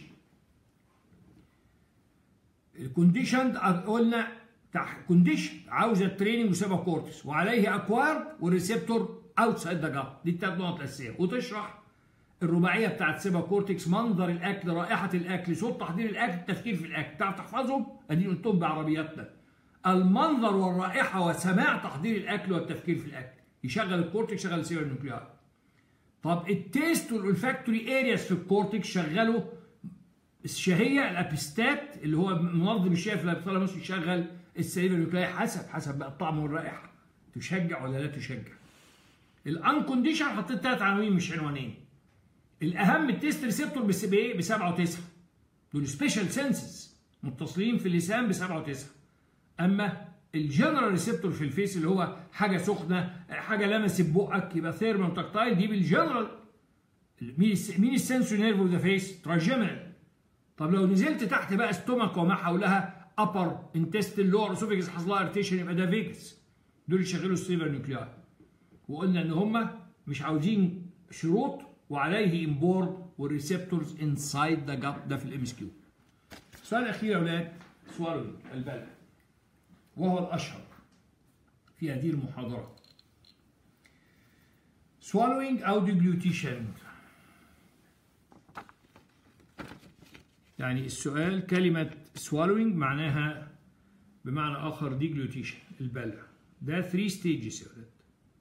[SPEAKER 1] الكونديشن قلنا تحت كونديشن عاوزه تريننج وسيبها كورتكس وعليه اكوارد والريسبتور اوتسايد ذا جات دي الثلاث نقط الاساسيه وتشرح الرباعيه بتاعت سيبا كورتكس منظر الاكل رائحه الاكل صوت تحضير الاكل التفكير في الاكل تعرف تحفظهم ادي قلتهم بعربياتنا المنظر والرائحه وسماع تحضير الاكل والتفكير في الاكل يشغل الكورتكس يشغل السيبا النوكليار طب التيست والولفاكتوري ارياس في الكورتكس شغلوا الشهيه الابيستات اللي هو منظم الشهيه في الابيثالاموس يشغل السليفة النوكليار حسب حسب بقى الطعم والرائحه تشجع ولا لا تشجع الانكونديشن حطيت ثلاث عناوين مش عنوانين الاهم التيست ريسبتور بس بايه؟ بسبعه وتسعه دول سبيشال سنسز متصلين في اللسان بسبعه وتسعه اما الجنرال ريسبتور في الفيس اللي هو حاجه سخنه حاجه لمست بقك يبقى ثيرمال تاكتايل دي بالجنرال مين مين السنسور نيرف اوف ذا فيس؟ تراجيمنال طب لو نزلت تحت بقى ستومك وما حولها ابر انتستين لور اسوفيجس حصل لها ارتيشن يبقى ده فيجس دول يشغلوا السيفر نيوكليار وقلنا ان هم مش عاوزين شروط وعليه امبورد والريسبتورز انسايد ذا جات ده في الام اس كيو. السؤال الاخير يا اولاد سؤال البلع وهو الاشهر في هذه المحاضره. swallowing او deglutition يعني السؤال كلمة swallowing معناها بمعنى آخر deglutition البلع ده 3 ستيجز يا ولاد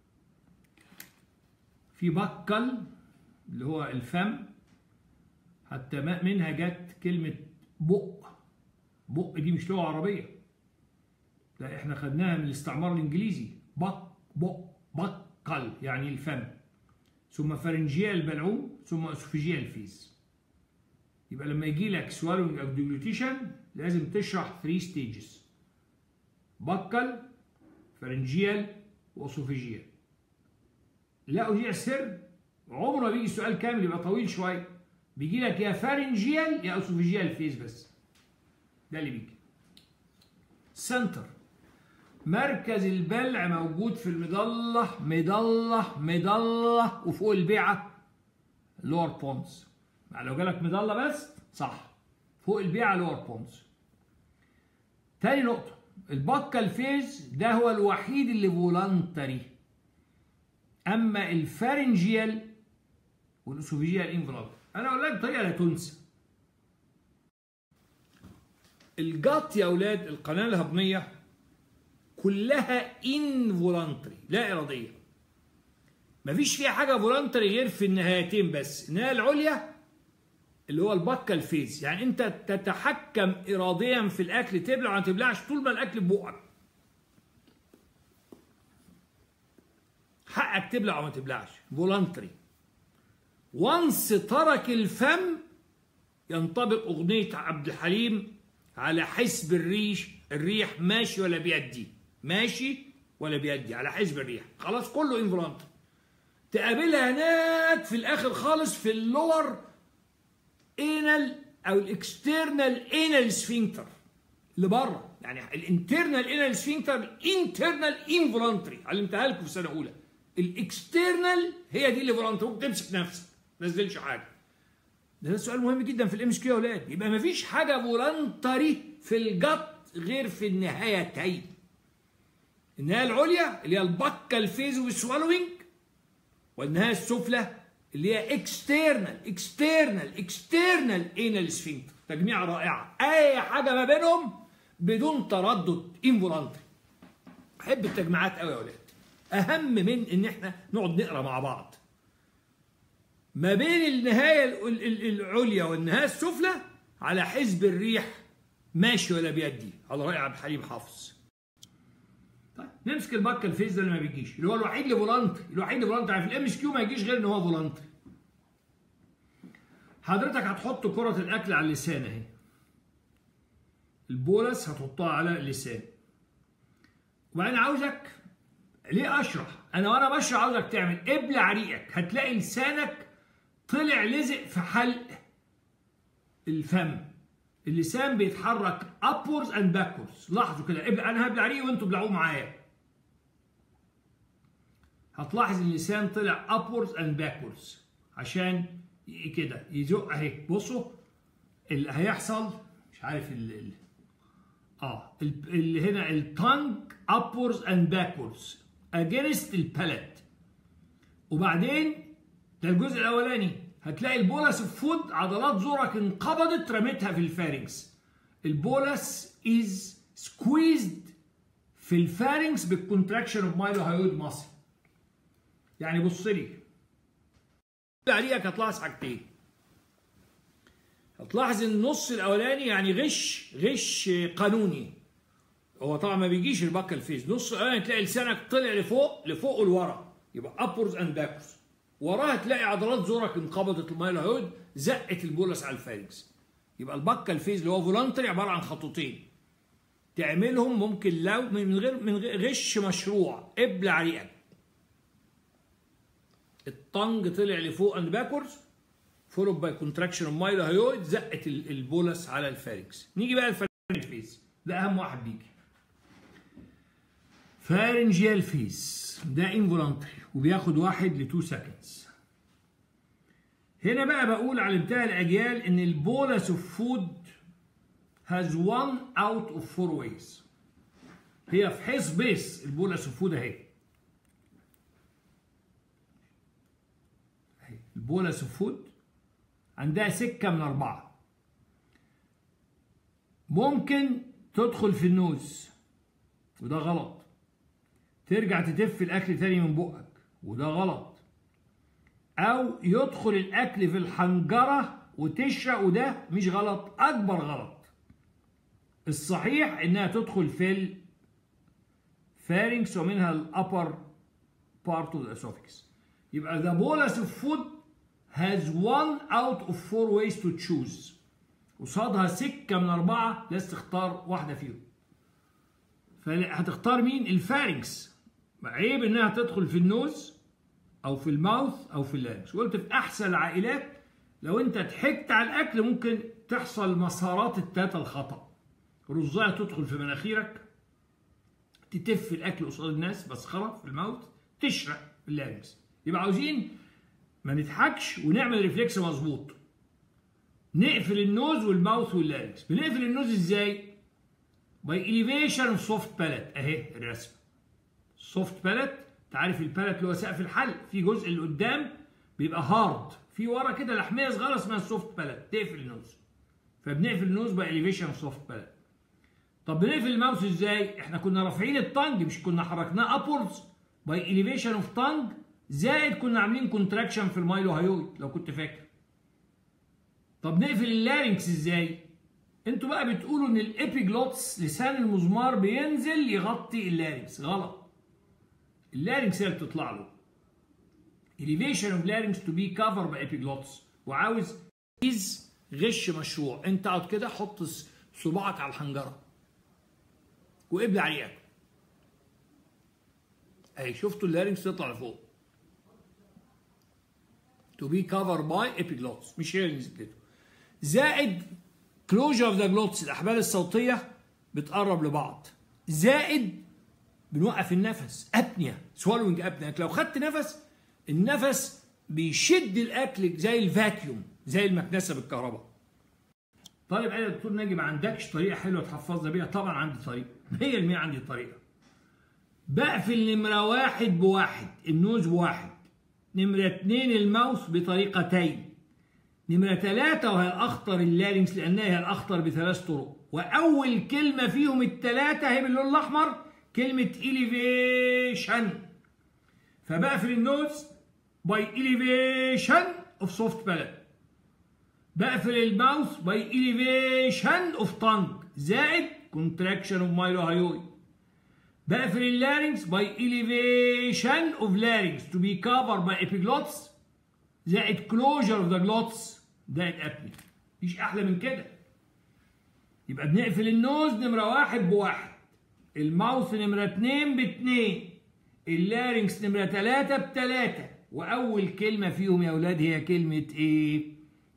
[SPEAKER 1] في بكل اللي هو الفم حتى منها جت كلمة بق بق دي مش لغة عربية ده احنا خدناها من الاستعمار الانجليزي بق بق بقل يعني الفم ثم فرنجيال البلعوم ثم اسوفيجيال الفيز يبقى لما يجي لك سوالونج او ديجلوتيشن لازم تشرح 3 ستيجز بقل فرنجيال واسوفيجيال لا اذيع السر عمره ما بيجي سؤال كامل يبقى طويل شويه بيجي لك يا فارنجيال يا اسوفيجيال فيز بس ده اللي بيجي سنتر مركز البلع موجود في المضلة مضلة مضلة وفوق البيعة لور بونز يعني لو جالك مضلة بس صح فوق البيعة لور بونز تاني نقطة البكال فيز ده هو الوحيد اللي فولنتري اما الفارنجيال والاسوفيجيال انفلاب انا اقول لك بطريقه لا تنسى الجات يا اولاد القناه الهضميه كلها انفولنتري لا اراديه مفيش فيها حاجه فولنتري غير في النهايتين بس النهايه العليا اللي هو البكال فيز يعني انت تتحكم اراديا في الاكل تبلع ولا ما تبلعش طول ما الاكل في بقك حقك تبلع وما تبلعش فولنتري وانس ترك الفم ينطبق أغنية عبد الحليم على حسب الريش الريح ماشي ولا بيدي ماشي ولا بيدي على حسب الريح خلاص كله انفولنتري تقابلها هناك في الاخر خالص في اللور انال او الاكسترنال انال سفنكتر اللي بره يعني الانترنال انال سفنكتر الانترنال انفولنتري علمتها لكم في سنه اولى الاكسترنال هي دي اللي فولنتري ممكن تمسك نفسك ما تنزلش حاجه ده, ده سؤال مهم جدا في الام اس كيو يا اولاد يبقى ما فيش حاجه فولنتري في الجت غير في النهايتين النهايه العليا اللي هي البكه الفيز والسوالوينج والنهايه السفلى اللي هي اكسترنال اكسترنال اكسترنال انال سفنكتر تجميع رائعه اي حاجه ما بينهم بدون تردد انفولنتري بحب التجميعات قوي يا اولاد اهم من ان احنا نقعد نقرا مع بعض ما بين النهايه العليا والنهايه السفلى على حزب الريح ماشي ولا بيدي على راي عبد الحليم حافظ طيب نمسك البكه الفيز ده اللي ما بيجيش اللي هو الوحيد اللي فولنتري الوحيد اللي فولنتري في الام اس كيو ما يجيش غير ان هو فولنتري حضرتك هتحط كرة الأكل على اللسان أهي البولس هتحطها على اللسان وبعدين عاوزك ليه أشرح؟ أنا وأنا بشرح عاوزك تعمل ابلع ريقك هتلاقي لسانك طلع لزق في حلق الفم اللسان بيتحرك upwards and backwards لاحظوا كده ابلع انا هبلع ريقي وانتوا ابلعوه معايا هتلاحظ ان اللسان طلع upwards and backwards عشان كده يزق اهي بصوا اللي هيحصل مش عارف ال ال اه اللي هنا التانج upwards and backwards against البالت وبعدين ده الجزء الاولاني هتلاقي البولس فود عضلات زورك انقبضت رميتها في الفارنكس البولس از سكويزد في الفارنكس بالكونتراكشن اوف مايلو هايود ماسل يعني بص لي عليك هتلاحظ حاجتين هتلاحظ ان النص الاولاني يعني غش غش قانوني هو طبعا ما بيجيش البكه الفيس نص الاولاني تلاقي لسانك طلع لفوق لفوق ولورا يبقى ابورز اند باكورز وراها تلاقي عضلات زورك انقبضت المايل هود زقت البولس على الفارنكس يبقى البكه الفيز اللي هو فولنتري عباره عن خطوتين تعملهم ممكن لو من غير من غير غش مشروع ابلع ريقك الطنج طلع لفوق اند باكورز فولود باي كونتراكشن اوف مايل هيويد زقت البولس على الفارنكس نيجي بقى الفارنجيال فيز ده اهم واحد بيجي فارنجيال فيز ده انفولانتري وبياخد واحد ل 2 سكندز هنا بقى بقول على بتاع الاجيال ان البولس اوف فود has one out of four ways هي في حيث بيس البولس اوف فود اهي البولس اوف فود عندها سكه من اربعه ممكن تدخل في النوز وده غلط ترجع تتف الاكل تاني من بقك وده غلط او يدخل الاكل في الحنجره وتشرق وده مش غلط اكبر غلط الصحيح انها تدخل في الفارنكس ومنها الابر بارت اوف الاسوفكس يبقى the bolus of food has one out of four ways to choose قصادها سكه من اربعه لازم تختار واحده فيهم فهتختار مين الفارنكس عيب انها تدخل في النوز او في الماوث او في اللارنكس قلت في احسن العائلات لو انت ضحكت على الاكل ممكن تحصل مسارات التاتا الخطا رزايه تدخل في مناخيرك تتف الاكل قصاد الناس مسخره في الماوث تشرق في اللارنكس يبقى عاوزين ما نضحكش ونعمل ريفلكس مظبوط نقفل النوز والماوث واللارنكس بنقفل النوز ازاي باي اليفيشن اوف سوفت بالات اهي الرسمه سوفت بالات تعرف البالات اللي هو سقف الحلق في جزء اللي قدام بيبقى هارد في ورا كده لحميه صغيره اسمها السوفت بالات تقفل النوز فبنقفل النوز باي اليفيشن اوف سوفت بالات طب بنقفل الماوث ازاي احنا كنا رافعين التانج مش كنا حركناه ابوردز باي اليفيشن اوف تانج زائد كنا عاملين كونتراكشن في المايلو هايويد لو كنت فاكر طب نقفل اللارنكس ازاي انتوا بقى بتقولوا ان الابيجلوتس لسان المزمار بينزل يغطي اللارنكس غلط اللارنكس هي اللي بتطلع له elevation of larynx to be covered by epiglottis وعاوز تركيز غش مشروع انت اقعد كده حط صباعك على الحنجره وابلع ريقك اهي شفتوا اللارنكس تطلع لفوق to be covered by epiglottis مش هي اللي نزلت زائد كلوجر اوف ذا جلوتس الاحبال الصوتيه بتقرب لبعض زائد بنوقف النفس ابنيا سوالوينج ابنيا لو خدت نفس النفس بيشد الاكل زي الفاكيوم زي المكنسه بالكهرباء طالب قال يا دكتور ناجي ما عندكش طريقه حلوه تحفظنا بيها طبعا عندي طريقه 100% عندي طريقه بقفل نمره واحد بواحد النوز بواحد نمره اتنين الماوس بطريقتين نمرة ثلاثة وهي الأخطر اللارنكس لأنها هي الأخطر بثلاث طرق وأول كلمة فيهم الثلاثة هي باللون الأحمر كلمة elevation فبقفل النوز by elevation of soft palate بقفل الماوث by elevation of tongue زائد contraction of mylohyoid بقفل اللارنكس by elevation of larynx to be covered by epiglottis زائد closure of the glottis زائد apnea مفيش احلى من كده يبقى بنقفل النوز نمرة واحد بواحد الماوث نمرة اتنين باتنين اللارنكس نمرة تلاتة بتلاتة وأول كلمة فيهم يا أولاد هي كلمة إيه؟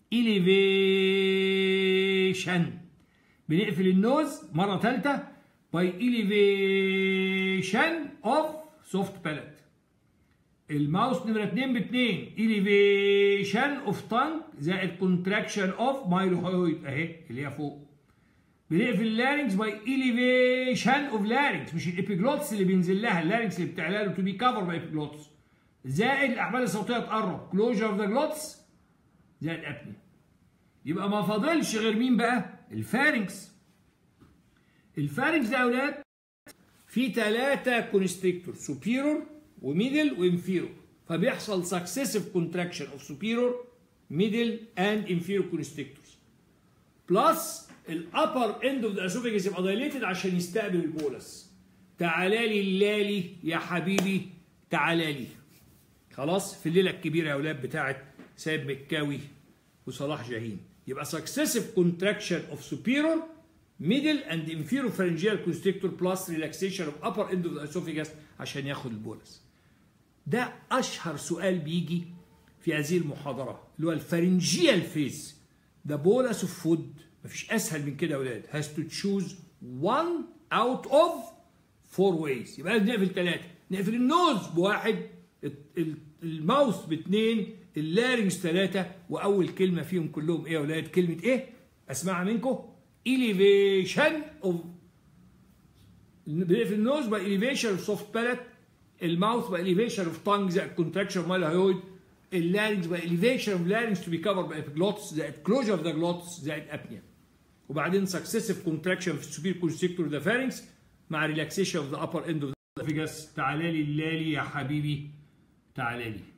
[SPEAKER 1] elevation بنقفل النوز مرة تالتة by elevation of soft palate الماوس نمرة 2 ب 2 elevation of tongue زائد contraction of mylohyoid اهي اللي هي فوق بنقفل اللارنكس باي elevation of larynx مش الابيجلوتس اللي بينزل لها اللارنكس اللي بتعلى له to be covered by epiglottis زائد الاحبال الصوتيه تقرب closure of the glots زائد ابني يبقى ما فاضلش غير مين بقى الفارنكس الفارنكس ده يا اولاد في ثلاثه كونستريكتور سوبيرور وميدل وانفيرور فبيحصل successive contraction of superior middle and inferior constrictors بلس الابر اند اوف ذا اسوفيجس يبقى دايليتد عشان يستقبل البولس تعالى لي اللالي يا حبيبي تعالى لي خلاص في الليله الكبيره يا اولاد بتاعت سيد مكاوي وصلاح جاهين يبقى successive contraction of superior middle and inferior pharyngeal constrictor plus relaxation of upper end of the esophagus عشان ياخد البولس ده اشهر سؤال بيجي في هذه المحاضره اللي هو الفارنجيال فيز ده بولس اوف فود مفيش اسهل من كده يا اولاد has to choose one out of four ways يبقى لازم نقفل ثلاثه نقفل النوز بواحد الماوث باثنين اللارنجز ثلاثه واول كلمه فيهم كلهم ايه يا اولاد كلمه ايه اسمعها منكم elevation of بنقفل النوز بقى elevation of soft palate الماوث بقى elevation of tongue زائد contraction of mylohyoid اللارنجز بقى elevation of larynx to be covered by epiglottis زائد closure of the glottis زائد apnea وبعدين successive contraction في السوبير constrictor of the pharynx مع relaxation of the upper end of the الاسوفيجاس تعالى لي اللالي يا حبيبي تعالى لي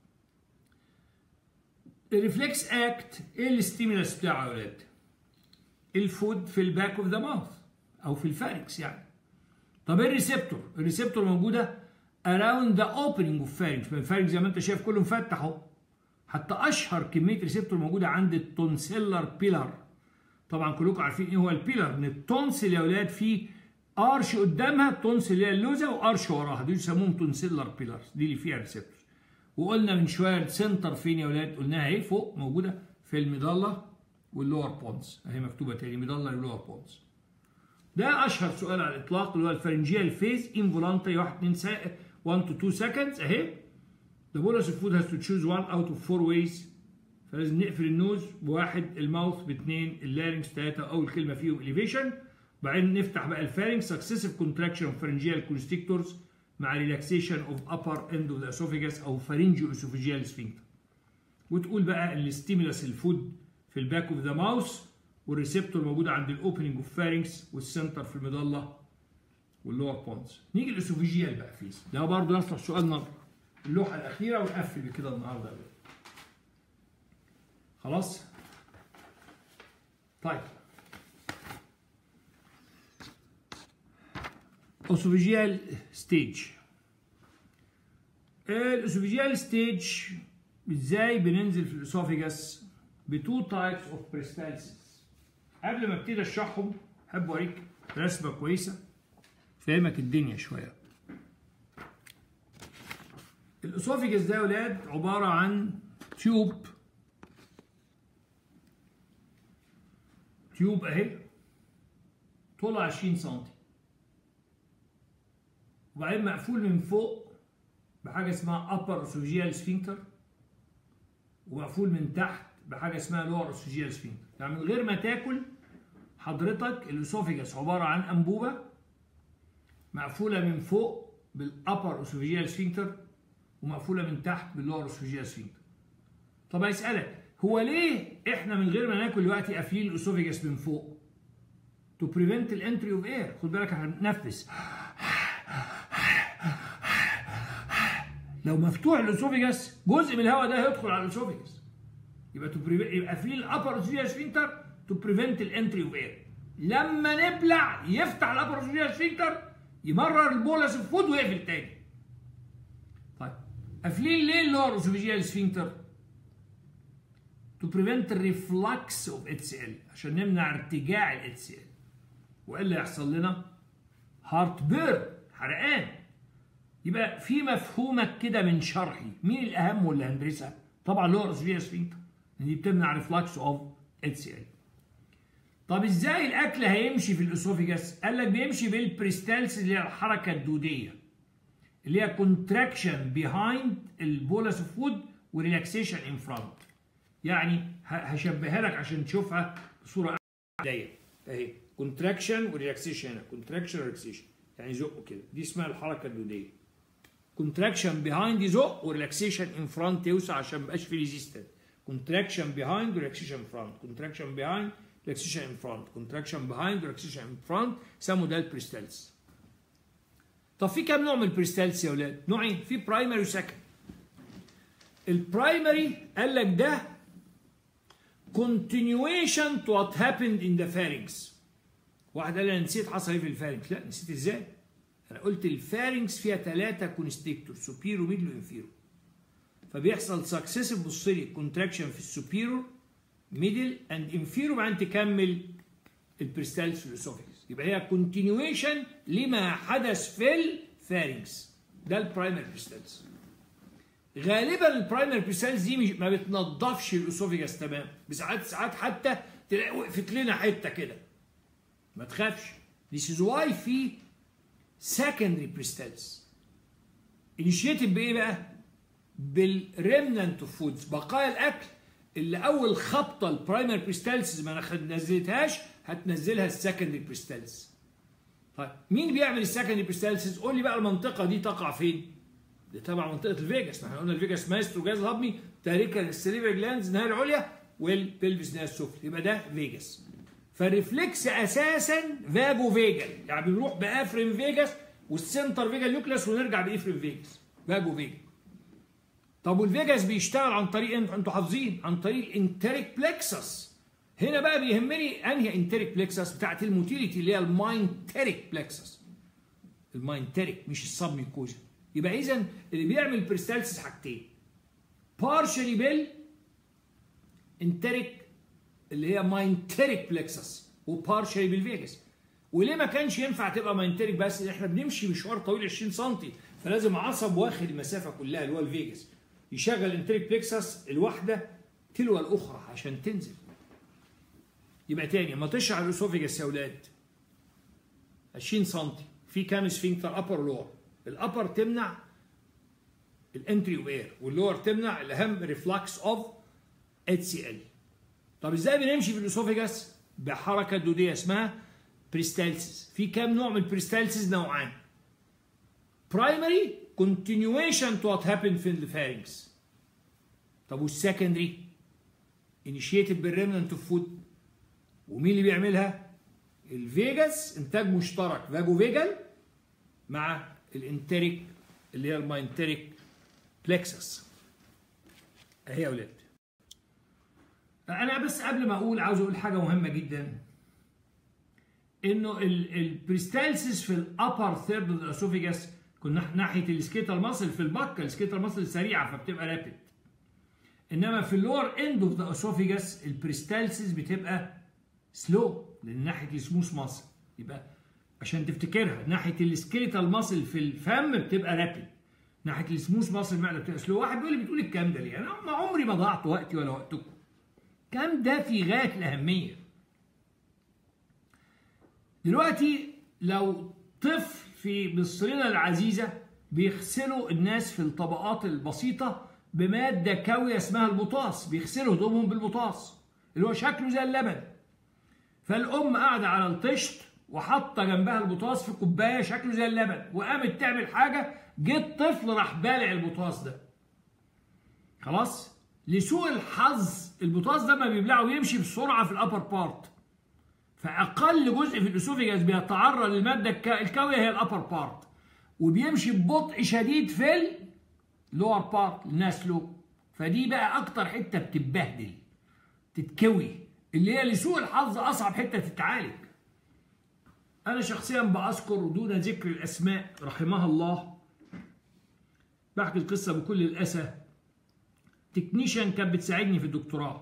[SPEAKER 1] الريفلكس اكت ايه الستيمولس بتاعه يا ولاد الفود في الباك اوف ذا ماوث او في الفاركس يعني طب ايه الريسبتور الريسبتور موجوده around the opening of pharynx الفارنكس زي ما انت شايف كله مفتح اهو حتى اشهر كميه ريسبتور موجوده عند التونسيلر بيلر طبعا كلكم عارفين ايه هو البيلر ان التونسل يا ولاد فيه ارش قدامها التونسل اللي هي اللوزه وارش وراها دول يسموهم تونسيلر بيلرز دي اللي فيها ريسبتور وقلنا من شويه السنتر فين يا ولاد قلناها ايه فوق موجوده في الميدالا واللور بونز اهي مكتوبه تاني ميدالا واللور بونز ده اشهر سؤال على الاطلاق اللي هو الفرنجيال فيز انفولانتري 1 2 سا... 1 to 2 seconds اهي The bolus of food has to choose one out of four ways فلازم نقفل النوز بواحد الماوث باثنين اللارنكس ثلاثة أول كلمة فيهم elevation بعدين نفتح بقى الفارنكس successive contraction of pharyngeal constrictors مع relaxation of upper end of the esophagus أو pharyngeo esophageal sphincter وتقول بقى الستيمولس الفود في الباك اوف ذا ماوس والريسبتور موجود عند الاوبننج اوف فارنكس والسنتر في المظله واللور بونز نيجي الاسوفيجيال بقى فيس ده برضه يصلح سؤالنا اللوحه الاخيره ونقفل بكده النهارده بقى. خلاص طيب اسوفيجيال ستيج الاسوفيجيال ستيج ازاي بننزل في الاسوفيجاس بتو تايبس اوف بريستالسيس قبل ما ابتدي اشرحهم احب اوريك رسمه كويسه فاهمك الدنيا شويه الاسوفيجاس ده يا ولاد عباره عن تيوب تيوب اهي طولها 20 سم وبعدين مقفول من فوق بحاجه اسمها upper esophageal sphincter ومقفول من تحت بحاجه اسمها lower esophageal sphincter يعني من غير ما تاكل حضرتك الاسوفيجاس عباره عن انبوبه مقفوله من فوق بالابر اسوفيجيال سفنكتر ومقفوله من تحت باللور اسوفيجيال سفنكتر طب هيسالك هو ليه احنا من غير ما ناكل دلوقتي قافلين الاسوفيجاس من فوق تو بريفنت الانتري اوف اير خد بالك هنتنفس لو مفتوح الاسوفيجاس جزء من الهواء ده هيدخل على الاسوفيجاس يبقى تو يبقى قافلين الابر اسوفيجيال سفنكتر تو بريفنت الانتري اوف اير لما نبلع يفتح الابر اسوفيجيال سفنكتر يمرر البولس الفود ويقفل تاني طيب قافلين ليه اللور اسوفيجيال سفنكتر تو بريفنت الريفلكس اوف اتش ال عشان نمنع ارتجاع الاتش ال والا يحصل لنا هارت بيرن حرقان يبقى في مفهومك كده من شرحي مين الاهم واللي هندرسها طبعا لور اسوفيجيال سفنكتر دي بتمنع ريفلكس اوف اتش ال طب ازاي الاكل هيمشي في الاسوفيجاس؟ قال لك بيمشي بالبريستالس اللي هي الحركه الدوديه اللي هي كونتراكشن بيهايند البولس اوف فود وريلاكسيشن ان فرونت يعني هشبهها لك عشان تشوفها بصوره ضيقه اهي كونتراكشن وريلاكسيشن هنا كونتراكشن وريلاكسيشن يعني زقه كده دي اسمها الحركه الدوديه كونتراكشن بيهايند يزق وريلاكسيشن ان فرونت يوسع عشان ما يبقاش في ريزيستنت كونتراكشن بيهايند وريلاكسيشن فرونت كونتراكشن بيهايند relaxation in front contraction behind relaxation in front سموا ده البريستالس طب في كام نوع من البريستالس يا ولاد نوعين في برايمري وسكند البرايمري قال لك ده continuation to what happened in the pharynx واحد قال لي انا نسيت حصل ايه في الفارنكس لا نسيت ازاي انا قلت الفارنكس فيها ثلاثه كونستيكتور سوبيرو ميدلو انفيرو فبيحصل سكسيسيف بص لي كونتراكشن في السوبيرو ميدل اند انفيرو بعدين تكمل البريستالس في الاسوفيكس يبقى هي كونتينيويشن لما حدث في الفارنكس ده البرايمري بريستالس غالبا البرايمري بريستالس دي مش ما بتنضفش الاسوفيكس تمام بساعات ساعات حتى تلاقي وقفت لنا حته كده ما تخافش This is why في secondary بريستالس انيشيتد بايه بقى؟ بالريمننت اوف فودز بقايا الاكل اللي اول خبطه البرايمري بريستالسز ما نزلتهاش هتنزلها السكندري بريستالس طيب مين بيعمل السكندري بريستالسز قول لي بقى المنطقه دي تقع فين دي تبع منطقه الفيجاس ما احنا قلنا الفيجاس مايسترو جهاز الهضمي تاركا للسليفر جلاندز النهايه العليا والبلفس النهايه السفلى يبقى ده فيجاس فالريفلكس اساسا فاجو فيجل يعني بنروح بافرين فيجاس والسنتر فيجا نيوكليس ونرجع بإفرين فيجاس فاجو فيجا طب والفيجاس بيشتغل عن طريق انتوا انتوا حافظين عن طريق الانتريك بلكسس هنا بقى بيهمني انهي انتريك بلكسس بتاعت الموتيليتي اللي هي الماينتريك بلكسس الماينتريك مش السب ميكوزا يبقى اذا اللي بيعمل بريستالسيس حاجتين بارشلي بيل انتريك اللي هي ماينتريك بلكسس وبارشلي بالفيجاس وليه ما كانش ينفع تبقى ماينتريك بس احنا بنمشي مشوار طويل 20 سم فلازم عصب واخد المسافه كلها اللي هو الفيجاس يشغل انتريك بلكسس الواحده تلو الاخرى عشان تنزل يبقى تاني ما تشعر الاسوفيجاس يا اولاد 20 سم في كام سفنكتر ابر ولور الابر تمنع الانتري اوف اير واللور تمنع الاهم ريفلكس اوف اتش سي ال طب ازاي بنمشي في الاسوفيجاس بحركه دوديه اسمها بريستالسيس في كام نوع من البريستالسيس نوعان برايمري continuation to what happened في الفارنكس طب والسكندري initiated بالريمننت اوف فود ومين اللي بيعملها الفيجاس انتاج مشترك فاجو فيجال مع الانتريك اللي هي الماينتريك بلكسس اهي يا اولاد انا بس قبل ما اقول عاوز اقول حاجه مهمه جدا انه البريستالسيس في الابر ثيرد اوف الاسوفيجاس كنا ناحيه السكيتال ماسل في البكه السكيتال ماسل سريعه فبتبقى رابid انما في اللور اند اوف ذا اسوفيجاس البريستالسيس بتبقى سلو لان ناحيه السموث ماسل يبقى عشان تفتكرها ناحيه السكيليتال ماسل في الفم بتبقى رابid ناحيه السموث ماسل المعده بتبقى سلو واحد بيقول لي بتقول الكلام ده ليه؟ انا ما عمري ما ضيعت وقتي ولا وقتكم الكلام ده في غايه الاهميه دلوقتي لو طفل في مصرنا العزيزه بيغسلوا الناس في الطبقات البسيطه بماده كاويه اسمها البوتاس بيغسلوا هدومهم بالبوتاس اللي هو شكله زي اللبن فالام قاعده على الطشت وحاطه جنبها البوتاس في كوبايه شكله زي اللبن وقامت تعمل حاجه جه الطفل راح بالع البوتاس ده خلاص لسوء الحظ البوتاس ده ما بيبلعه ويمشي بسرعه في الابر بارت فاقل جزء في الاسوفيجاس بيتعرض للماده الكاويه هي الابر بارت وبيمشي ببطء شديد في اللور بارت الناسلو فدي بقى اكتر حته بتتبهدل تتكوي اللي هي لسوء الحظ اصعب حته تتعالج انا شخصيا باذكر دون ذكر الاسماء رحمها الله بحكي القصه بكل الاسى تكنيشن كانت بتساعدني في الدكتوراه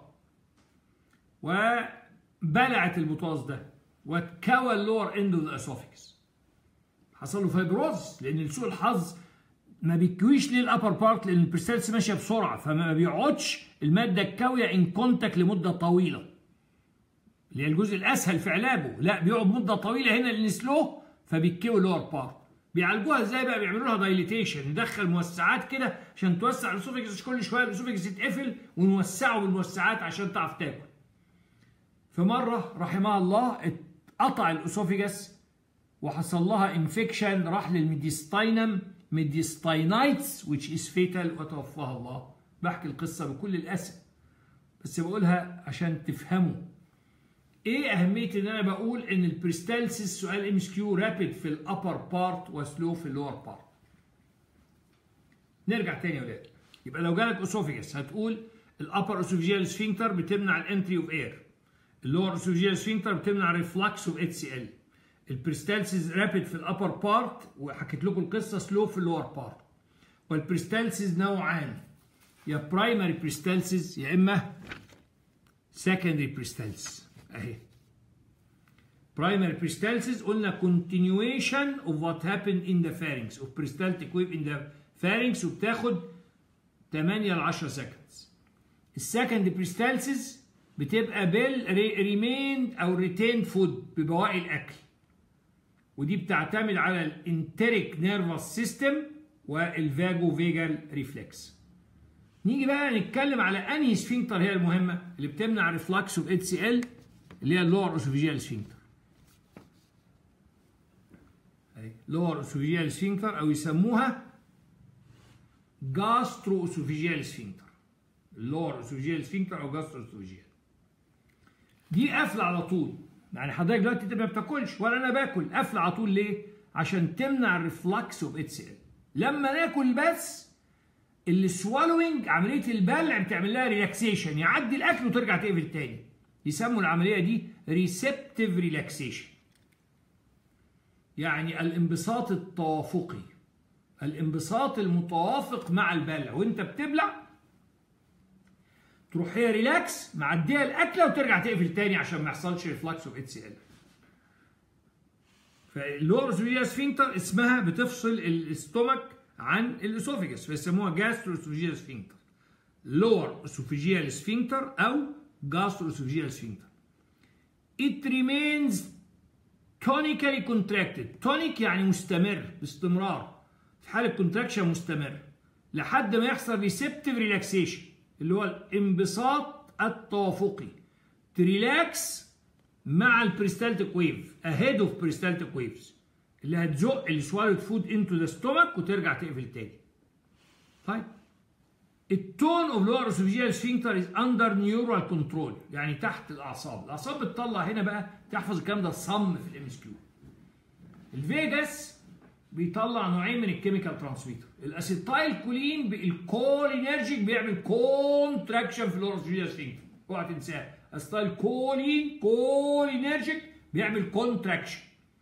[SPEAKER 1] وبلعت البطاس ده واتكوى اللور اند اوف ذا اسوفيكس حصل له فايبروز لان لسوء الحظ ما بيكويش ليه الابر بارت لان البريستالس ماشيه بسرعه فما بيقعدش الماده الكاويه ان كونتاكت لمده طويله اللي هي الجزء الاسهل في علاجه لا بيقعد مده طويله هنا لان سلو فبيتكوي اللور بارت بيعالجوها ازاي بقى بيعملوا لها دايليتيشن ندخل موسعات كده عشان توسع الاسوفيكس كل شويه الاسوفيكس يتقفل ونوسعه بالموسعات عشان تعرف تاكل فمره رحمها الله اتقطع الاسوفيجاس وحصل لها انفكشن راح للميديستاينم ميديستاينايتس which is fatal وتوفاها الله بحكي القصه بكل الاسف بس بقولها عشان تفهموا ايه اهميه ان انا بقول ان البريستالسيس سؤال ام اس كيو رابيد في الابر بارت وسلو في اللور بارت نرجع تاني يا ولاد يبقى لو جالك اسوفيجاس هتقول الابر اسوفيجيال سفنكتر بتمنع الانتري اوف اير اللور اسوفيجيال سفنكتر بتمنع ريفلكس اوف اتش سي ال البريستالسيس رابيد في الابر بارت وحكيت لكم القصه سلو في اللور بارت والبريستالسيس نوعان يا برايمري بريستالسيس يا اما سكندري بريستالسيس اهي primary peristalsis قلنا continuation of what happened in the pharynx of peristaltic wave in the pharynx وبتاخد 8 ل 10 seconds السكند peristalsis بتبقى بال remained او retained food ببواقي الاكل ودي بتعتمد على الانتريك نيرفس سيستم والفاجو فيجال ريفلكس نيجي بقى نتكلم على انهي سفنكتر هي المهمه اللي بتمنع ريفلكس اوف اتش سي ال اللي هي اللور اسوفيجيال سفنكتر لور اسوفيجيال سفنكتر او يسموها جاسترو اسوفيجيال سفنكتر اللور اسوفيجيال سفنكتر او جاسترو اسوفيجيال دي قافله على طول يعني حضرتك دلوقتي انت ما بتاكلش ولا انا باكل قافله على طول ليه عشان تمنع الريفلكس اوف اتس ال لما ناكل بس السوالوينج عمليه البلع بتعمل لها ريلاكسيشن يعدي الاكل وترجع تقفل تاني يسموا العمليه دي ريسبتيف ريلاكسيشن يعني الانبساط التوافقي الانبساط المتوافق مع البلع وانت بتبلع تروح هي ريلاكس معديه الاكله وترجع تقفل تاني عشان ما يحصلش ريفلكس اوف اتس ال فاللور اسوفيجيال سفنكتر اسمها بتفصل الاستومك عن الاسوفيجس فيسموها جاسترو اسوفيجيال سفنكتر لور اسوفيجيال سفنكتر او جاسترو اسوفيجيال سفنكتر it remains tonically contracted tonic يعني مستمر باستمرار في حالة كونتراكشن مستمر لحد ما يحصل ريسبتيف ريلاكسيشن اللي هو الانبساط التوافقي تريلاكس مع البريستالتيك ويف اهيد اوف بريستالتيك ويفز اللي هتزق السوالد فود انتو ذا ستومك وترجع تقفل تاني طيب التون اوف لور اسوفيجيال سفنكتر از اندر نيورال كنترول يعني تحت الاعصاب الاعصاب بتطلع هنا بقى تحفظ الكلام ده صم في الام اس كيو الفيجاس بيطلع نوعين من الكيميكال ترانسميتر الاسيتايل كولين الكولينرجيك بيعمل كونتراكشن في اللور اسوفيجيال سفنكتر اوعى تنساه اسيتايل كولين كولينرجيك بيعمل كونتراكشن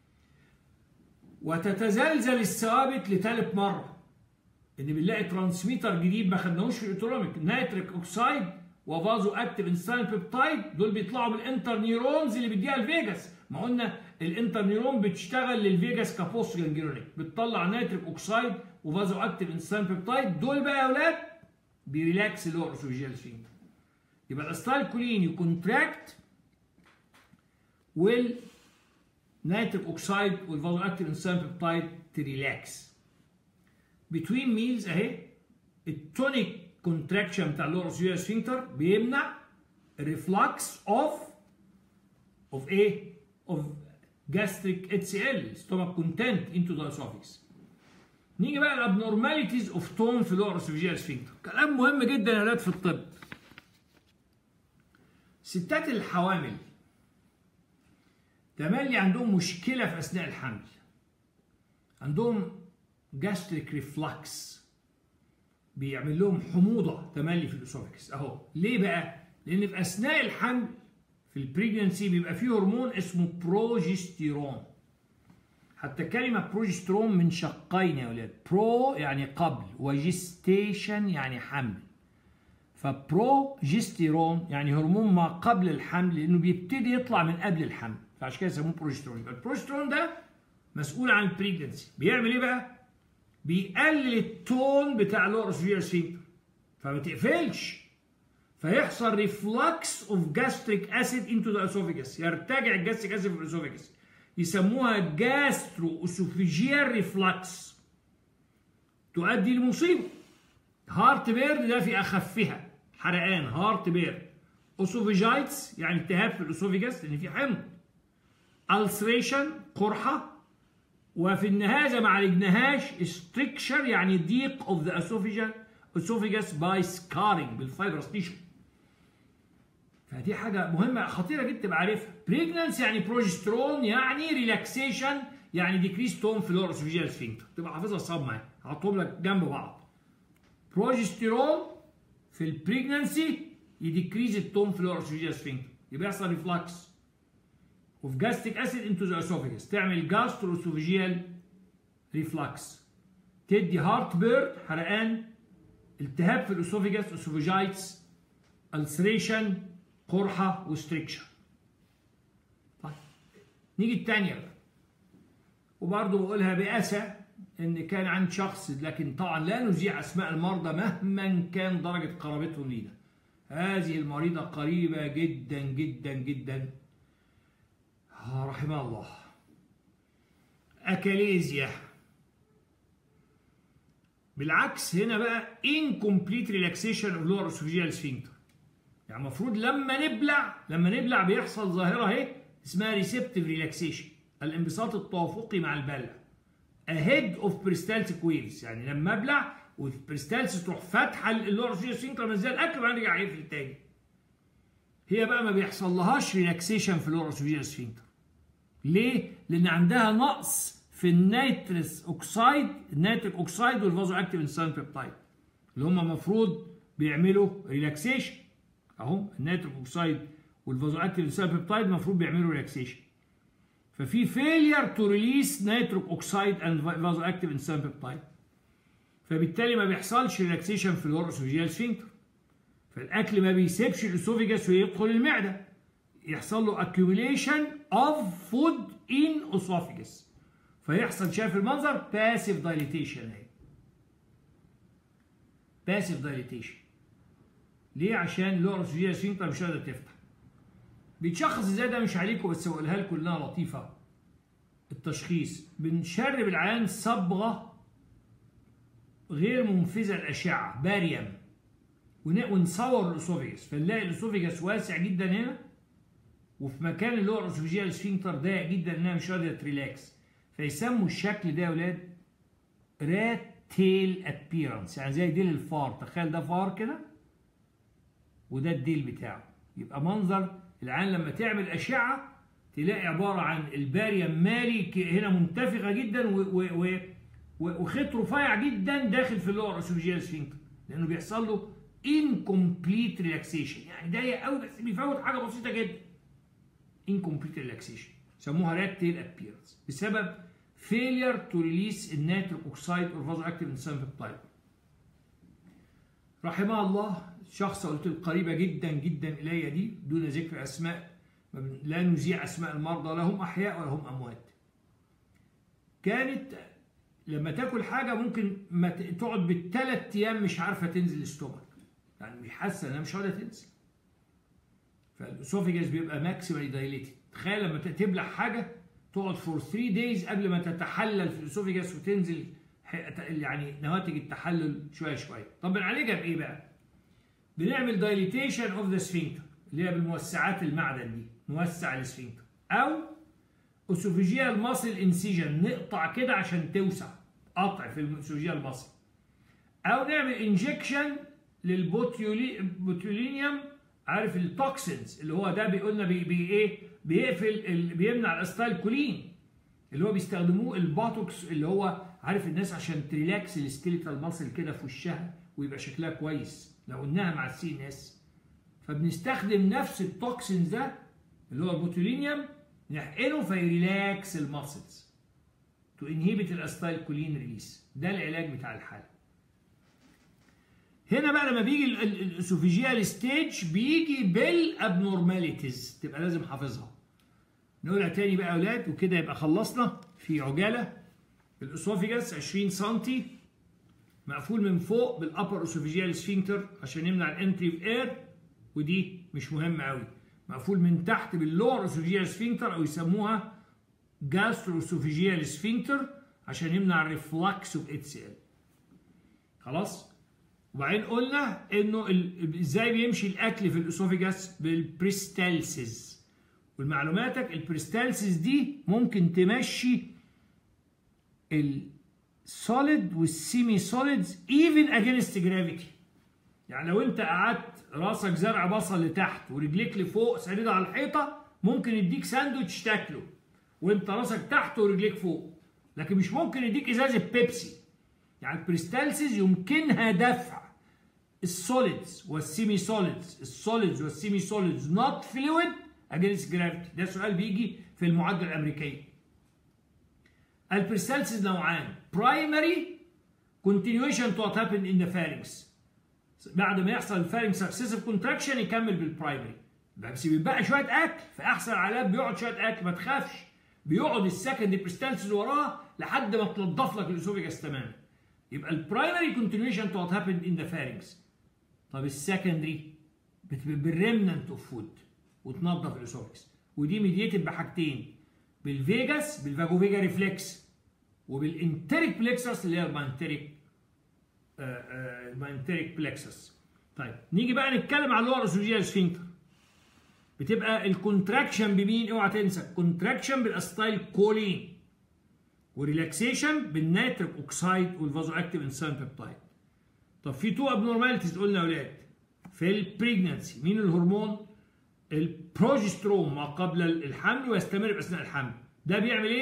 [SPEAKER 1] وتتزلزل الثوابت لثالث مره ان بنلاقي ترانسميتر جديد ما خدناهوش في الاوتونوميك نيتريك اوكسايد وفازو اكتيف انسان بيبتايد دول بيطلعوا من الانتر نيورونز اللي بيديها الفيجاس ما قلنا الانتر نيورون بتشتغل للفيجاس كابوست جانجلونيك بتطلع نيتريك اوكسايد وفازو اكتيف انسان بيبتايد دول بقى يا اولاد بيريلاكس اللور اسوفيجيال سفنكتر يبقى الاستايل كولين يكونتراكت وال نيتريك اوكسايد والفازو اكتيف انسان بيبتايد تريلاكس بتوين ميلز اهي التونيك كونتراكشن بتاع اللور اسوفيجيال سفنكتر بيمنع الريفلكس اوف اوف ايه؟ اوف gastric HCl stomach content into the esophagus. نيجي بقى الابنورماليتيز اوف تون في اللور اسوفيجيال سفنكتر كلام مهم جدا يا ولاد في الطب ستات الحوامل تملي عندهم مشكله في اثناء الحمل عندهم جاستريك ريفلكس بيعمل لهم حموضه تملي في الاسوفكس اهو ليه بقى لان في اثناء الحمل في البريجنسي بيبقى فيه هرمون اسمه بروجستيرون حتى كلمة بروجستيرون من شقين يا ولاد برو يعني قبل وجستيشن يعني حمل فبروجستيرون يعني هرمون ما قبل الحمل لانه بيبتدي يطلع من قبل الحمل فعشان كده يسموه بروجستيرون يبقى البروجستيرون ده مسؤول عن البريجنسي بيعمل ايه بقى؟ بيقلل التون بتاع الاورسفير سفنكتر فما تقفلش فيحصل ريفلكس اوف جاستريك اسيد انتو ذا اسوفيجاس يرتجع الجاستريك اسيد في الاسوفيجاس يسموها جاسترو اسوفيجيال ريفلكس تؤدي لمصيبه هارت بيرد ده في اخفها حرقان هارت بيرد اسوفيجايتس يعني التهاب في الاسوفيجاس لان في حمض السريشن قرحه وفي النهايه اذا ما عالجناهاش استركشر يعني ضيق اوف ذا اسوفيجاس باي سكارينج بالفايبرس تيشو فدي حاجه مهمه خطيره جدا تبقى عارفها بريجنانس يعني بروجسترون يعني ريلاكسيشن يعني ديكريس تون في اللور اسوفيجيال سفنكتر تبقى حافظها صاب معايا هحطهم لك جنب بعض بروجسترون في البريجنانسي يديكريز التون في اللور اسوفيجيال سفنكتر يبقى يحصل ريفلكس اوف جاستيك اسيد انتو ذا اسوفيجاس تعمل جاسترو اسوفيجيال ريفلكس تدي هارت بيرد حرقان التهاب في الاسوفيجاس اسوفيجايتس السريشن قرحه وستريكشن طيب نيجي الثانيه بقى وبرضه بقولها بأسى ان كان عند شخص لكن طبعا لا نذيع اسماء المرضى مهما كان درجه قرابتهم لينا هذه المريضه قريبه جدا جدا جدا آه رحمها الله اكاليزيا بالعكس هنا بقى incomplete relaxation of lower esophageal sphincter يعني المفروض لما نبلع لما نبلع بيحصل ظاهره اهي اسمها ريسبتيف ريلاكسيشن الانبساط التوافقي مع البلع ahead of peristaltic waves يعني لما ابلع والبريستالسيس تروح فاتحه اللور اسوفيجيال سفنكتر من زي الاكل وبعدين يرجع يقفل تاني هي بقى ما بيحصل لهاش ريلاكسيشن في اللور اسوفيجيال سفنكتر ليه؟ لان عندها نقص في في النيترس اوكسايد النيتريك اوكسايد والفازو اكتيف انسان بيبتايد اللي هم المفروض بيعملوا ريلاكسيشن اهو النيتريك اوكسايد والفازو اكتيف انسان بيبتايد المفروض بيعملوا ريلاكسيشن ففي فيلير تو ريليس نيتريك اوكسايد اند فازو اكتيف انسان بيبتايد فبالتالي ما بيحصلش ريلاكسيشن في الاورسوفيجيال سفنكتر فالاكل ما بيسيبش الاسوفيجاس ويدخل المعده يحصل له accumulation of food in esophagus فيحصل شايف المنظر باسيف دايليتيشن اهي باسيف دايليتيشن ليه عشان الاورسوفيجيال سفنكتر مش قادره تفتح بيتشخص ازاي ده مش عليكم بس بقولها لكم انها لطيفه التشخيص بنشرب العيان صبغه غير منفذه الاشعه باريم ونصور الاسوفيجاس فنلاقي الاسوفيجاس واسع جدا هنا وفي مكان اللي هو الاسوفيجيال سفنكتر ضيق جدا انها مش قادره تريلاكس فيسموا الشكل ده يا ولاد رات تيل ابيرنس يعني زي ديل الفار تخيل ده فار كده وده الديل بتاعه يبقى منظر العين لما تعمل اشعه تلاقي عباره عن الباريم مالي هنا منتفخه جدا وخيط رفيع جدا داخل في اللور اسوفيجيال سفنكتر لانه بيحصل له incomplete relaxation يعني ضيق قوي بس بيفوت حاجه بسيطه جدا incomplete relaxation سموها rat tail appearance بسبب failure to release النيتريك اوكسايد or vasoactive enzyme peptide رحمها الله شخص قلت قريبه جدا جدا الي دي دون ذكر اسماء لا نذيع اسماء المرضى لا هم احياء ولا هم اموات كانت لما تاكل حاجه ممكن ما تقعد بالثلاث ايام مش عارفه تنزل الاستومك يعني حاسه انها مش قادره تنزل فالاسوفيجاس بيبقى ماكسيمالي دايليتد تخيل لما تبلع حاجه تقعد فور 3 دايز قبل ما تتحلل في الاسوفيجاس وتنزل يعني نواتج التحلل شويه شويه طب بنعالجها بايه بقى بنعمل دايليتيشن اوف ذا سفنكتر اللي هي بالموسعات المعدن دي نوسع السفنكتر او اسوفيجيال ماسل انسيجن نقطع كده عشان توسع قطع في الاسوفيجيال ماسل او نعمل انجكشن للبوتيولينيوم عارف التوكسينز اللي هو ده بيقولنا بي, بي ايه بيقفل بيمنع الاستايل كولين اللي هو بيستخدموه البوتوكس اللي هو عارف الناس عشان تريلاكس السكيليتال ماسل كده في وشها ويبقى شكلها كويس لو قلناها مع السي ان اس فبنستخدم نفس التوكسينز ده اللي هو البوتولينيوم نحقنه فيريلاكس الماسلز تو انهيبت الاستايل كولين ريليس ده العلاج بتاع الحاله هنا بقى لما بيجي الاسوفيجيال ستيج بيجي بالابنورماليتيز تبقى لازم حافظها نقولها تاني بقى يا اولاد وكده يبقى خلصنا في عجاله الاسوفيجاس 20 سم مقفول من فوق بالابر اسوفيجيال سفنكتر عشان يمنع الانتري اوف اير ودي مش مهمه قوي مقفول من تحت باللور اسوفيجيال سفنكتر او يسموها جاسترو اسوفيجيال سفنكتر عشان يمنع الريفلكس اوف اتش ال خلاص وبعدين قلنا انه ازاي بيمشي الاكل في الاسوفيجاس بالبريستالسيس والمعلوماتك البريستالسيس دي ممكن تمشي السوليد والسيمي سوليدز ايفن اجينست جرافيتي يعني لو انت قعدت راسك زرع بصل لتحت ورجليك لفوق ساندة على الحيطه ممكن يديك ساندوتش تاكله وانت راسك تحت ورجليك فوق لكن مش ممكن يديك ازازه بيبسي يعني البريستالسيس يمكنها دفع السوليدز والسيمي سوليدز السوليدز والسيمي سوليدز نوت فلويد اجينست جرافيتي ده سؤال بيجي في المعادله الامريكيه البريستالسيس نوعان برايمري continuation to what happened in the pharynx بعد ما يحصل الفارنج سكسيسيف كونتراكشن يكمل بالبرايمري بس بيبقى شويه اكل في احسن الحالات بيقعد شويه اكل ما تخافش بيقعد السكند بريستالسيس وراه لحد ما تنضف لك الاسوفيجاس تماما يبقى البرايمري كونتينيوشن تو وات هابند ان ذا فارنجز طب السكندري بالريمننت اوف فود وتنضف الاسوفيجاس ودي ميديتد بحاجتين بالفيجاس بالفاجوفيجا ريفلكس وبالانتريك بلكسس اللي هي المانتريك المانتريك بلكسس طيب نيجي بقى نتكلم على اللور اسوجيال سفنكتر بتبقى الكونتراكشن بمين اوعى تنسى كونتراكشن بالاستايل كولين وريلاكسيشن بالنيتريك اوكسايد والفازو اكتيف انسان بيبتايد طب في تو ابنورماليتيز قلنا يا اولاد في البريجنانسي مين الهرمون البروجسترون ما قبل الحمل ويستمر اثناء الحمل ده بيعمل ايه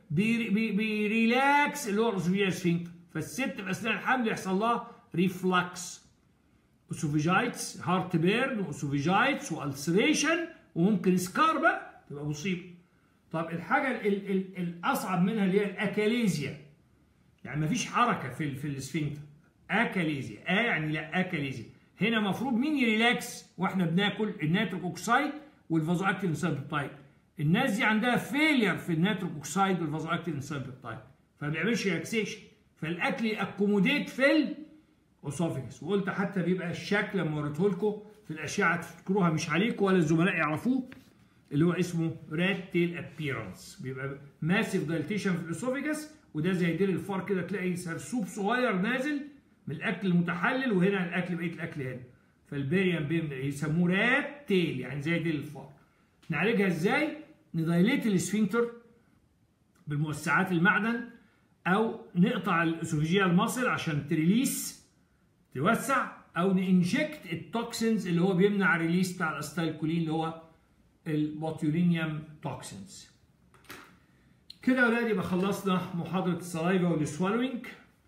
[SPEAKER 1] بي بي بيريلاكس اللي هو الاسوفيجيال سفنكتر فالست في اثناء الحمل يحصل لها ريفلكس اسوفيجايتس هارت بيرن واسوفيجايتس والسريشن وممكن سكار بقى تبقى مصيبه طب الحاجه ال ال الاصعب منها اللي هي الاكاليزيا يعني مفيش حركه في ال في السفنكتر اكاليزيا ا يعني لا اكاليزيا هنا المفروض مين يريلاكس واحنا بناكل النيتروك اوكسايد والفازو اكتيف انسان بيبتايد الناس دي عندها فيلير في النيتروك اوكسايد والفازو اكتيف انسان بيبتايد فما بيعملش ريلاكسيشن فالاكل ياكوموديت في الاسوفيجس وقلت حتى بيبقى الشكل لما وريته لكم في الاشعه تفتكروها مش عليكم ولا الزملاء يعرفوه اللي هو اسمه رات تيل ابييرنس بيبقى ماسيف دايلتيشن في الاسوفيجس وده زي ديل الفار كده تلاقي سرسوب صغير نازل من الاكل المتحلل وهنا الاكل بقيه الاكل هنا فالبيريان بيم يسموه رات تيل يعني زي ديل الفار نعالجها ازاي ندايليت الاسفنكتر بالموسعات المعدن او نقطع الاسوفيجيال ماسل عشان تريليس توسع او ننجكت التوكسينز اللي هو بيمنع الريليس بتاع الاستايلكولين اللي هو البوتيولينيوم توكسينز كده يا ولاد يبقى خلصنا محاضرة السلايفا والسوالوينج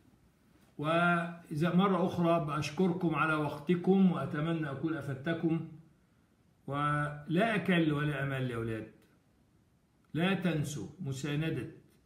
[SPEAKER 1] وإذا مرة أخرى بأشكركم على وقتكم وأتمنى أكون أفدتكم ولا أكل ولا أمل يا أولاد لا تنسوا مساندة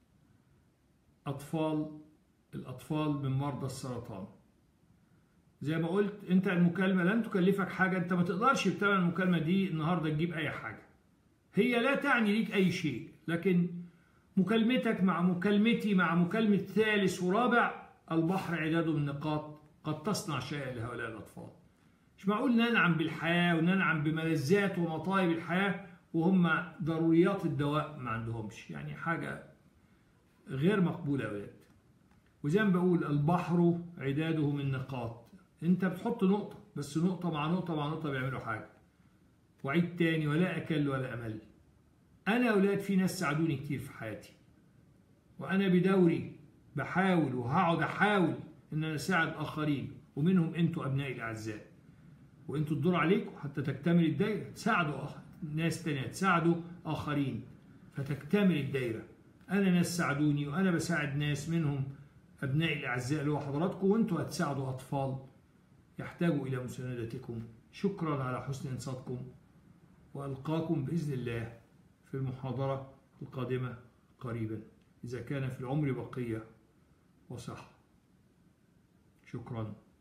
[SPEAKER 1] أطفال الأطفال من مرضى السرطان زي ما قلت انت المكالمه لن تكلفك حاجه انت ما تقدرش بتمن المكالمه دي النهارده تجيب اي حاجه هي لا تعني ليك اي شيء لكن مكالمتك مع مكالمتي مع مكالمه ثالث ورابع البحر عداده من نقاط قد تصنع شيئا لهؤلاء الاطفال مش معقول ننعم بالحياه وننعم بملذات ومطايب الحياه وهم ضروريات الدواء ما عندهمش يعني حاجه غير مقبوله يا اولاد وزي ما بقول البحر عداده من نقاط انت بتحط نقطة بس نقطة مع نقطة مع نقطة بيعملوا حاجة وعيد تاني ولا أكل ولا أمل أنا أولاد في ناس ساعدوني كتير في حياتي وأنا بدوري بحاول وهقعد أحاول إن أنا أساعد آخرين ومنهم أنتوا أبنائي الأعزاء وأنتوا الدور عليكم حتى تكتمل الدايرة تساعدوا أخ... ناس تانية تساعدوا آخرين فتكتمل الدايرة أنا ناس ساعدوني وأنا بساعد ناس منهم أبنائي الأعزاء اللي هو حضراتكم وأنتوا هتساعدوا أطفال يحتاجوا إلى مساندتكم شكرا على حسن إنصاتكم وألقاكم بإذن الله في المحاضرة القادمة قريبا إذا كان في العمر بقية وصحة شكرا